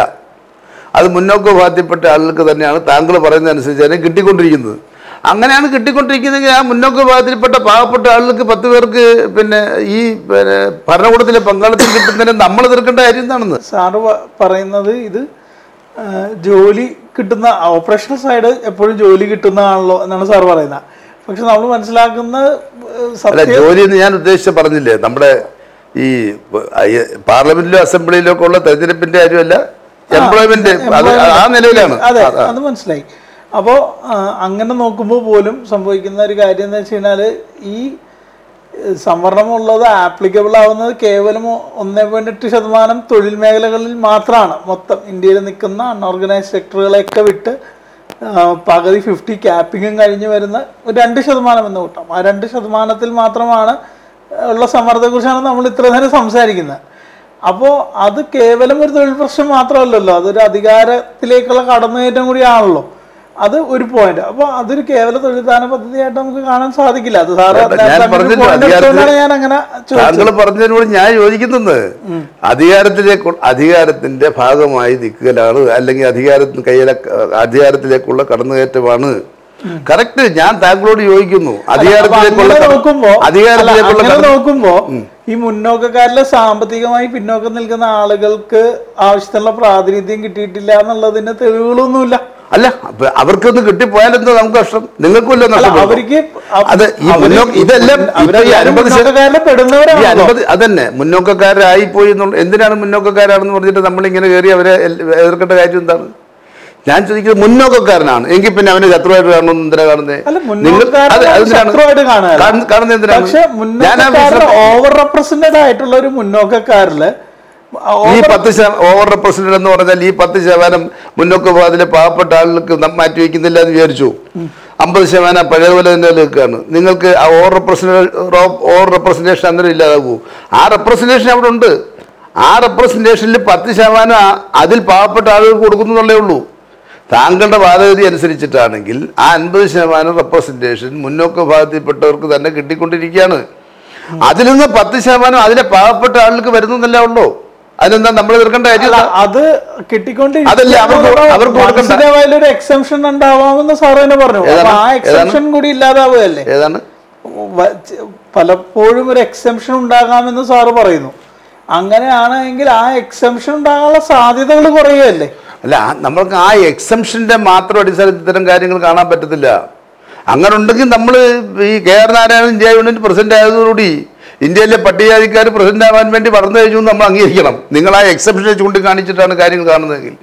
അത് മുന്നോക്ക വിഭാഗത്തിൽപ്പെട്ട ആളുകൾക്ക് തന്നെയാണ് താങ്കൾ പറയുന്നതനുസരിച്ച് കിട്ടിക്കൊണ്ടിരിക്കുന്നത് അങ്ങനെയാണ് കിട്ടിക്കൊണ്ടിരിക്കുന്നതെങ്കിൽ ആ മുന്നോക്ക വിഭാഗത്തിൽപ്പെട്ട പാവപ്പെട്ട ആളുകൾക്ക് പത്ത് പേർക്ക് പിന്നെ ഈ പിന്നെ ഭരണകൂടത്തിലെ പങ്കാളിത്തം കിട്ടുന്നതിന് നമ്മൾ എതിർക്കേണ്ട കാര്യം എന്താണെന്ന് സാറ് പ- പറയുന്നത് ഇത് ആ, ജോലി കിട്ടുന്ന ഓപ്പറേഷണൽ സൈഡ് എപ്പോഴും ജോലി കിട്ടുന്നതാണല്ലോ എന്നാണ് സാർ പറയുന്നത് പക്ഷെ നമ്മൾ മനസ്സിലാക്കുന്ന ഏഹ്, അല്ല സത്യം ജോലി എന്ന് ഞാൻ ഉദ്ദേശിച്ച പറഞ്ഞില്ലേ നമ്മുടെ ഈ അയ്യ- പാർലമെന്റിലോ അസംബ്ലിയിലോ ഒക്കെ ഉള്ള തെരഞ്ഞെടുപ്പിന്റെ കാര്യമല്ല എംപ്ലോയ്മെന്റ് അത് ആ നിലയിലാണ് അതെ ആ, ആ. അത് മനസ്സിലായി അപ്പോൾ അങ്ങനെ നോക്കുമ്പോൾ പോലും സംഭവിക്കുന്ന ഒരു കാര്യം എന്ന് വെച്ച് കഴിഞ്ഞാൽ ഈ ഏഹ്, സംവരണമുള്ളത് ആപ്ലിക്കബിൾ ആവുന്നത് കേവലം ഒന്നേ പോയിന്റ് എട്ട് ശതമാനം തൊഴിൽ മേഖലകളിൽ മാത്രമാണ് മൊത്തം ഇന്ത്യയിൽ നിൽക്കുന്ന അൺഓർഗനൈസ്ഡ് സെക്ടറുകളെയൊക്കെ വിട്ട് ആ, പകുതി ഫിഫ്റ്റി ക്യാപ്പിങ്ങും കഴിഞ്ഞ് വരുന്ന ഒരു രണ്ട് ശതമാനം എന്ന് കൂട്ടാം ആ രണ്ട് ശതമാനത്തിൽ മാത്രമാണ് ഉള്ള സമ്മർദ്ദത്തെക്കുറിച്ചാണ് നമ്മൾ ഇത്ര നേരം സംസാരിക്കുന്നത് അപ്പോൾ അത് കേവലം ഒരു തൊഴിൽ പ്രശ്നം മാത്രമല്ലല്ലോ അതൊരു അധികാരത്തിലേക്കുള്ള കടന്നുകയറ്റം കൂടിയാണല്ലോ അത് ഒരു പോയിന്റ് അപ്പോൾ അതൊരു കേവല തൊഴിൽദാന പദ്ധതിയായിട്ട് നമുക്ക് കാണാൻ സാധിക്കില്ല അത് സാറ് ഞാൻ നേരത്തെ അങ്ങനെ ഒരു പറഞ്ഞല്ലോ, point എടുത്തുകൊണ്ടാണ് അധികാരത്തിൽ- ഞാൻ അങ്ങനെ ചോദിച്ചത് താങ്കൾ പറഞ്ഞതിനോട് ഞാൻ യോജിക്കുന്നത് അധികാരത്തിലേക്ക് അധികാരത്തിന്റെ ഭാഗമായി നിൽക്കലാണ് അല്ലെങ്കിൽ അധികാരത്തിന് കയ്യിലെ അധികാരത്തിലേക്കുള്ള കടന്നുകയറ്റമാണ് കറക്റ്റ് ഞാൻ താങ്കളോട് യോജിക്കുന്നു അധികാരത്തിലേക്കുള്ള അങ്ങനെ കട- നോക്കുമ്പോ അല്ല, അധികാരത്തിലേക്കുള്ള അങ്ങനെ കടന്നു- നോക്കുമ്പോ ഈ മുന്നോക്കക്കാരിലെ സാമ്പത്തികമായി പിന്നോക്കം നിൽക്കുന്ന ആളുകൾക്ക് ആവശ്യത്തിനുള്ള പ്രാതിനിധ്യം കിട്ടിയിട്ടില്ല എന്നുള്ളതിന് തെളിവുകളൊന്നുമില്ല അല്ല അപ്പൊ അവർക്കൊന്ന് കിട്ടിപ്പോയാലെന്തോ നമുക്ക് നഷ്ടം നിങ്ങൾക്കുമല്ലോ അല്ല നഷ്ടം അവർക്ക് അവ- അത് ഈ അവര് മുന്നോക്ക ഇതെല്ലാം ഇപ്പൊ ഈ അവരെല്ലാവരും അൻപത് ശത- മുന്നോക്കക്കാരിൽ ഈ പെടുന്നവരാണല്ലോ അൻപത് അതന്നെ മുന്നോക്കക്കാരായി പോയി എന്നുള്ള എന്തിനാണ് മുന്നോക്കക്കാരാണെന്ന് പറഞ്ഞിട്ട് നമ്മളിങ്ങനെ കയറി അവരെ എൽ- എതിർക്കേണ്ട കാര്യം എന്താണ് ഞാൻ ചോദിക്കുന്നത് മുന്നോക്കക്കാരനാണ് എങ്കിൽ പിന്നെ അവനെ ശത്രുവായിട്ട് കാണണമെന്ന് എന്തിനാ കാണുന്നത് അല്ല നിങ്ങൾ മുന്നോക്കക്കാരനെ അത് അതിനാണ് ശത്രുവായിട്ട് കാണുകയല്ല. കാണുന്ന- കാണുന്നത് എന്തിനാണ് പക്ഷെ ഞാൻ ആ മുന്നോക്കക്കാരിൽ വിഷയം- ഓവർ റെപ്രസെന്റഡ് ആയിട്ടുള്ള ഒരു മുന്നോക്കക്കാരില് ഈ പത്ത് ശത- ഓവർ റെപ്രസെന്റഡ് എന്ന് പറഞ്ഞാൽ ഈ പത്ത് ശതമാനം മുന്നോക്ക വിഭാഗത്തിലെ പാവപ്പെട്ട ആളുകൾക്ക് നം- മാറ്റി വയ്ക്കുന്നില്ല എന്ന് വിചാരിച്ചു അമ്പത് ശതമാനം പഴയതുപോലെ തന്നെ നിൽക്കുകയാണ് നിങ്ങൾക്ക് ആ ഓവർ റെപ്രസെന്റേ ഓവർ റെപ്രസെന്റേഷൻ അന്നേരം ഇല്ലാതാകൂ ആ റെപ്രസെന്റേഷൻ അവിടെ ഉണ്ട് ആ റെപ്രസെന്റേഷനിൽ പത്ത് ശതമാനം ആ- അതിൽ പാവപ്പെട്ട ആളുകൾക്ക് കൊടുക്കുന്നു എന്നുള്ളേ ഉള്ളൂ താങ്കളുടെ വാദഗതി അനുസരിച്ചിട്ടാണെങ്കിൽ ആ അൻപത് ശതമാനം റെപ്രസെന്റേഷൻ മുന്നോക്ക വിഭാഗത്തിൽപ്പെട്ടവർക്ക് തന്നെ കിട്ടിക്കൊണ്ടിരിക്കുകയാണ് അതിൽ നിന്ന് പത്ത് ശതമാനം അതിലെ പാവപ്പെട്ട ആളുകൾക്ക് വരുന്നതല്ലേ ഉള്ളൂ അതിനെന്താ നമ്മൾ എതിർക്കേണ്ട കാര്യം അല്ല എന്താ? അത് കിട്ടിക്കൊണ്ടിരിക്കുന്ന അതല്ലേ അവർക്ക് അവർക്ക് കൊടുക്കണ്ട. മനസ്സിന്റെ വായിലൊരു എക്സംഷൻ ഉണ്ടാവാമെന്ന് സാറ് തന്നെ പറഞ്ഞു അപ്പൊ ഏതാണ്? ആ എക്സംഷൻ കൂടി ഇല്ലാതാവുകയല്ലേ ഏതാണ് വ- ച- പലപ്പോഴും ഒരു എക്സംഷൻ ഉണ്ടാകാമെന്ന് സാറ് പറയുന്നു അങ്ങനെയാണെങ്കിൽ ആ എക്സംഷൻ ഉണ്ടാകാനുള്ള സാധ്യതകൾ കുറയുകയല്ലേ അല്ല ആ- നമ്മൾക്ക് ആ എക്സംഷന്റെ മാത്രം അടിസ്ഥാനത്തിൽ ഇത്തരം കാര്യങ്ങൾ കാണാൻ പറ്റത്തില്ല അങ്ങനെ ഉണ്ടെങ്കിൽ നമ്മൾ ഈ K R Narayanan India union president ആയതോടുകൂടി ഇന്ത്യയിലെ പട്ടികജാതിക്കാർ പ്രസിഡന്റ് ആവാൻ വേണ്ടി വളർന്നു കഴിഞ്ഞു എന്ന് നമ്മൾ അംഗീകരിക്കണം നിങ്ങൾ ആ എക്സംഷനെ ചൂണ്ടിക്കാണിച്ചിട്ടാണ് കാര്യങ്ങൾ കാണുന്നതെങ്കിൽ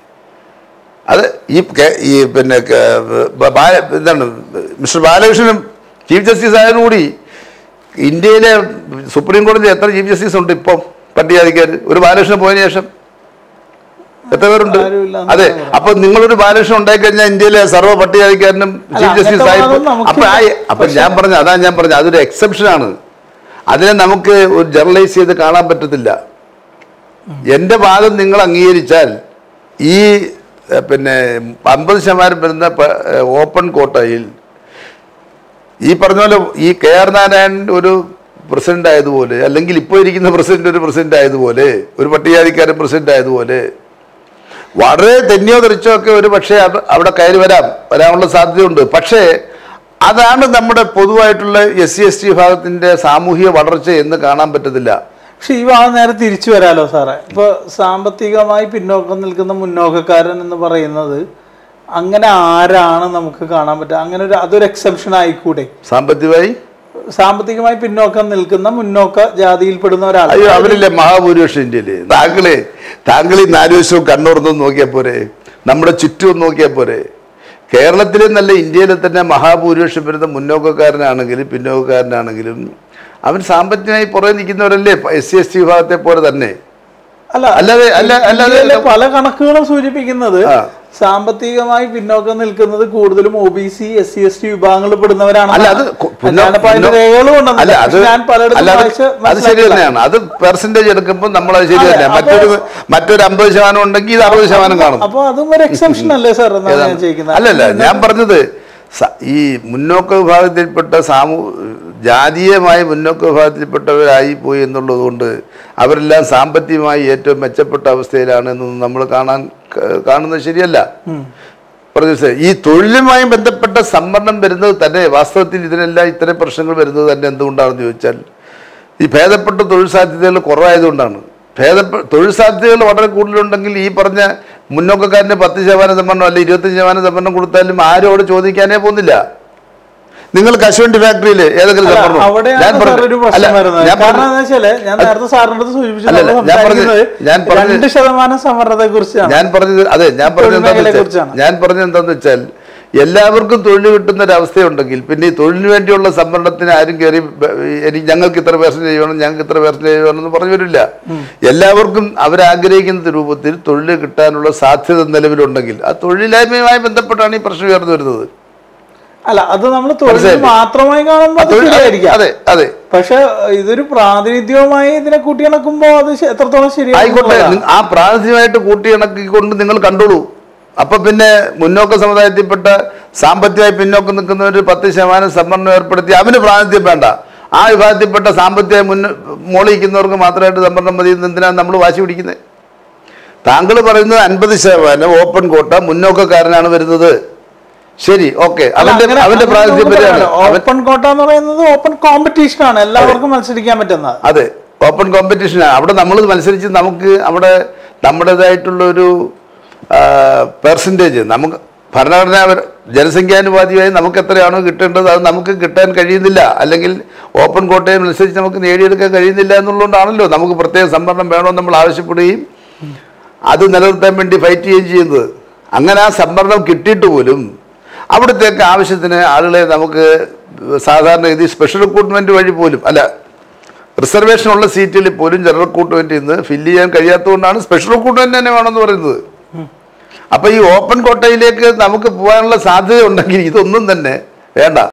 അത് ഈ കെ- ഈ പിന്നെ ക- ബ- ബാല- എന്താണ് മിസ്റ്റർ ബാലകൃഷ്ണനും ചീഫ് ജസ്റ്റിസ് ആയതോടുകൂടി ഇന്ത്യയിലെ സുപ്രീം കോടതിയിൽ എത്ര ചീഫ് ജസ്റ്റിസ് ഉണ്ട് ഇപ്പം പട്ടികജാതിക്കാർ ഒരു ബാലകൃഷ്ണൻ പോയതിനു ശേഷം എത്ര പേരുണ്ട് ആരുമില്ല എന്ന് അതെ അപ്പൊ നിങ്ങളൊരു ബാലകൃഷ്ണൻ ഉണ്ടായി കഴിഞ്ഞാൽ ഇന്ത്യയിലെ സർവ്വ പട്ടികജാതിക്കാരനും ചീഫ് അങ്ങനത്തെ ജസ്റ്റിസ് ആയി വാദം നമുക്ക് അപ്പൊ ആ അപ്പൊ ഞാൻ പറഞ്ഞ അതാ ഞാൻ പറഞ്ഞത് അതൊരു എക്സെപ്ഷൻ ആണ് അതിനെ നമുക്ക് ഒരു ജനറലൈസ് ചെയ്ത് കാണാൻ പറ്റത്തില്ല എൻ്റെ വാദം നിങ്ങൾ അംഗീകരിച്ചാൽ ഈ എഹ്, പിന്നെ അമ്പത് ശതമാനം വരുന്ന പ- എഹ്, ഓപ്പൺ കോട്ടയിൽ ഈ പറഞ്ഞ പോലെ ഈ കെ ആർ നാരായണൻ ഒരു പ്രസിഡന്റ് ആയതുപോലെ അല്ലെങ്കിൽ ഇപ്പോൾ ഇരിക്കുന്ന പ്രസിഡന്റ് ഒരു പ്രസിഡന്റ് ആയതുപോലെ ഒരു പട്ടികജാതിക്കാരൻ പ്രസിഡന്റ് ആയതുപോലെ വളരെ തെന്നിയോ തെറിച്ചോ ഒക്കെ ഒരു പക്ഷേ അത് അവിടെ കയറി വരാം വരാനുള്ള സാധ്യതയുണ്ട് പക്ഷേ അതാണ് നമ്മുടെ പൊതുവായിട്ടുള്ള എസ് സി എസ് ടി വിഭാഗത്തിൻ്റെ സാമൂഹിക വളർച്ച എന്ന് കാണാൻ പറ്റത്തില്ല പക്ഷെ ഈ വാദം നേരെ തിരിച്ചു വരാലോ സാറേ ഇപ്പൊ സാമ്പത്തികമായി പിന്നോക്കം നിൽക്കുന്ന മുന്നോക്കക്കാരൻ എന്ന് പറയുന്നത് അങ്ങനെ ആരാണ് നമുക്ക് കാണാൻ പറ്റുക അങ്ങനെ ഒരു അതൊരു എക്സെപ്ഷൻ ആയിക്കൂടെ സാമ്പത്തികമായി സാമ്പത്തികമായി പിന്നോക്കം നിൽക്കുന്ന മുന്നോക്ക ജാതിയിൽപ്പെടുന്ന ഒരാൾ അയ്യോ അവരില്ലേ മഹാഭൂരിപക്ഷം ഇന്ത്യയില് താങ്കളെ താങ്കൾ ഈ നാല് വശവും കണ്ണൂർന്നും നോക്കിയാൽ പോരെ നമ്മുടെ ചുറ്റും നോക്കിയാൽ പോരെ കേരളത്തിലെ നല്ല ഇന്ത്യയിലെ തന്നെ മഹാഭൂരിപക്ഷം വരുന്ന മുന്നോക്കക്കാരനാണെങ്കിലും പിന്നോക്കക്കാരനാണെങ്കിലും അവൻ സാമ്പത്തികമായി പുറകെ നിൽക്കുന്നവരല്ലേ എസ് സി എസ് ടി വിഭാഗത്തെ പോലെ തന്നെ അല്ല അല്ലാതെ- അല്ല- അല്ലാതെ- ഇന്ത്യയിലെ പല കണക്കുകളും സൂചിപ്പിക്കുന്നത് ആ. സാമ്പത്തികമായി പിന്നോക്കം നിൽക്കുന്നത് കൂടുതലും O B C S C S T വിഭാഗങ്ങളിൽ പെടുന്നവരാണ് അല്ല അത് കൊ- പിന്നോ- ഞാനിപ്പോ അതിന്റെ പിന്നോ- രേഖകളും ഉണ്ടെന്ന് അല്ല അത് പക്ഷെ ഞാൻ പലയിടത്തും അല്ല അത് വായിച്ച് അത് ശരി മനസ്സിലാക്കിയതാണ്. തന്നെയാണ് അത് പെർസെന്റേജ് എടുക്കുമ്പോൾ നമ്മൾ അത് ശരി അതെ, തന്നെ അപ്പൊ- മറ്റൊരു മറ്റൊരു അമ്പത് ശതമാനം ഉണ്ടെങ്കിൽ ഇത് അറുപത് ശതമാനം കാണും അപ്പൊ അതും ഒരു എക്സെപ്ഷൻ അല്ലേ സാർ എന്നാണ് ഞാൻ ഏതാണ്? ചോദിക്കുന്നത് അല്ലല്ല ഞാൻ പറഞ്ഞത് സ- ഈ മുന്നോക്ക വിഭാഗത്തിൽപ്പെട്ട സാമൂ ജാതീയമായി മുന്നോക്ക വിഭാഗത്തിൽപ്പെട്ടവരായി പോയി എന്നുള്ളത് കൊണ്ട് അവരെല്ലാം സാമ്പത്തികമായി ഏറ്റവും മെച്ചപ്പെട്ട അവസ്ഥയിലാണ് എന്നൊന്നും നമ്മൾ കാണാൻ ക- കാണുന്നത് ശരിയല്ല പ്രൊഡ്യൂസർ ഈ തൊഴിലുമായി ബന്ധപ്പെട്ട സംവരണം വരുന്നത് തന്നെ വാസ്തവത്തിൽ ഇതിനെല്ലാം ഇത്തരം പ്രശ്നങ്ങൾ വരുന്നത് തന്നെ എന്തുകൊണ്ടാണെന്ന് ചോദിച്ചാൽ ഈ ഭേദപ്പെട്ട തൊഴിൽ സാധ്യതകൾ കുറവായതുകൊണ്ടാണ് ഭേദപ്പെ തൊഴിൽ സാധ്യതകൾ വളരെ കൂടുതലുണ്ടെങ്കിൽ ഈ പറഞ്ഞ മുന്നോക്കക്കാരന് പത്ത് ശതമാനം സംവരണം അല്ലെ ഇരുപത്തഞ്ച് ശതമാനം സംവരണം കൊടുത്താലും ആരും അവിടെ ചോദിക്കാനേ പോകുന്നില്ല നിങ്ങൾ കശുവണ്ടി ഫാക്ടറിയിൽ ഏതെങ്കിലും അല്ല, സംവരണം അവിടെയാണ് ഞാൻ സാർ പറഞ്ഞു- ഒരു അല്ല, പ്രശ്നം വരുന്നത് ഞാൻ കാരണം പറഞ്ഞു- എന്താ വെച്ചാല് ഞാൻ നേരത്തെ സാറിന്റെ അടുത്ത് സൂചിപ്പിച്ചു അല്ലല്ല, നമ്മൾ ഞാൻ പറഞ്ഞത്- സംസാരിക്കുന്നത് ഞാൻ പറഞ്ഞത്- രണ്ട് ശതമാനം സംവരണത്തെ കുറിച്ചാണ് ഞാൻ പറഞ്ഞത് അതെ ഞാൻ പറഞ്ഞത് തൊഴിൽ എന്താണെന്ന് മേഖലയെ വെച്ചാൽ കുറിച്ചാണ്. ഞാൻ പറഞ്ഞത് എന്താണെന്ന് വെച്ചാൽ എല്ലാവർക്കും തൊഴിൽ കിട്ടുന്ന ഒരു അവസ്ഥയുണ്ടെങ്കിൽ പിന്നെ ഈ തൊഴിലിന് വേണ്ടിയുള്ള സംവരണത്തിന് ആരും കയറി ബ- എനിക്ക് ഞങ്ങൾക്ക് ഇത്ര പെർസെൻറ്റേജ് വേണം ഞങ്ങൾക്ക് ഇത്ര പെർസെൻറ്റേജ് വേണം എന്ന് പറഞ്ഞു വരില്ല എല്ലാവർക്കും അവരാഗ്രഹിക്കുന്ന രൂപത്തിൽ തൊഴിൽ കിട്ടാനുള്ള സാധ്യത നിലവിലുണ്ടെങ്കിൽ ആ തൊഴിലില്ലായ്മയുമായി ബന്ധപ്പെട്ടാണ് ഈ പ്രശ്നം ഉയർന്നു വരുന്നത് അല്ല അത് നമ്മൾ തൊഴിൽ മനസ്സിലായില്ലേ? മാത്രമായി കാണുമ്പോൾ അത് തൊഴിൽ- ശരിയായിരിക്കാം അതെ അതെ പക്ഷെ ഇതൊരു പ്രാതിനിധ്യവുമായി ഇതിനെ കൂട്ടിയിണക്കുമ്പോ അത് ശ- എത്രത്തോളം ആയിക്കോട്ടെ ശരിയായി നി- ആ പ്രാദേശികമായിട്ട് കൂട്ടിയിണക്കിക്കൊണ്ട് നിങ്ങൾ കണ്ടോളൂ അപ്പൊ പിന്നെ മുന്നോക്ക സമുദായത്തിൽപ്പെട്ട സാമ്പത്തികമായി പിന്നോക്കം നിൽക്കുന്നവർ പത്ത് ശതമാനം സംവരണം ഏർപ്പെടുത്തി അവന് പ്രാതിനിധ്യം വേണ്ട ആ വിഭാഗത്തിൽപ്പെട്ട സാമ്പത്തികമായി മുന്ന മോളിക്കുന്നവർക്ക് മാത്രമായിട്ട് സംവരണം മതി എന്ന് എന്തിനാണ് നമ്മൾ വാശി പിടിക്കുന്നത് താങ്കൾ പറയുന്നത് അൻപത് ശതമാനം ഓപ്പൺ കോട്ട മുന്നോക്കക്കാരനാണ് വരുന്നത് ശരി ഓക്കെ അവന്റെ അവന്റെ പ്രാതിനിധ്യം വരികയാണ് അവൻ ഓപ്പൺ കോട്ട എന്ന് പറയുന്നത് ഓപ്പൺ കോമ്പറ്റീഷൻ ആണ് എല്ലാവർക്കും മത്സരിക്കാൻ പറ്റുന്നത് അതെ ഓപ്പൺ കോമ്പറ്റീഷനാണ് അവിടെ നമ്മൾ മത്സരിച്ച് നമുക്ക് അവിടെ നമ്മുടേതായിട്ടുള്ള ഒരു പെർസെൻറ്റേജ് നമുക്ക് ഭരണഘടനാ ജനസംഖ്യാനുപാതിയായി നമുക്ക് എത്രയാണോ കിട്ടേണ്ടത് അത് നമുക്ക് കിട്ടാൻ കഴിയുന്നില്ല അല്ലെങ്കിൽ ഓപ്പൺ കോട്ടയെ മത്സരിച്ച് നമുക്ക് നേടിയെടുക്കാൻ കഴിയുന്നില്ല എന്നുള്ളതുകൊണ്ടാണല്ലോ നമുക്ക് പ്രത്യേക സംവരണം വേണമെന്ന് നമ്മൾ ആവശ്യപ്പെടുകയും അത് നിലനിർത്താൻ വേണ്ടി ഫൈറ്റ് ചെയ്യുകയും ചെയ്യുന്നത് അങ്ങനെ ആ സംവരണം കിട്ടിയിട്ട് പോലും അവിടത്തേക്ക് ആവശ്യത്തിന് ആളുകളെ നമുക്ക് സാധാരണ ഗതി സ്പെഷ്യൽ റിക്രൂട്ട്മെന്റ് വഴി പോലും അല്ല റിസർവേഷൻ ഉള്ള സീറ്റിൽ പോലും ജനറൽ റിക്രൂട്ട്മെന്റിൽ നിന്ന് ഫില്ല് ചെയ്യാൻ കഴിയാത്തതുകൊണ്ടാണ് സ്പെഷ്യൽ റിക്രൂട്ട്മെന്റ് തന്നെ വേണമെന്ന് പറയുന്നത് അപ്പൊ ഈ ഓപ്പൺ കോട്ടയിലേക്ക് നമുക്ക് പോകാനുള്ള സാധ്യത ഉണ്ടെങ്കിൽ ഇതൊന്നും തന്നെ വേണ്ട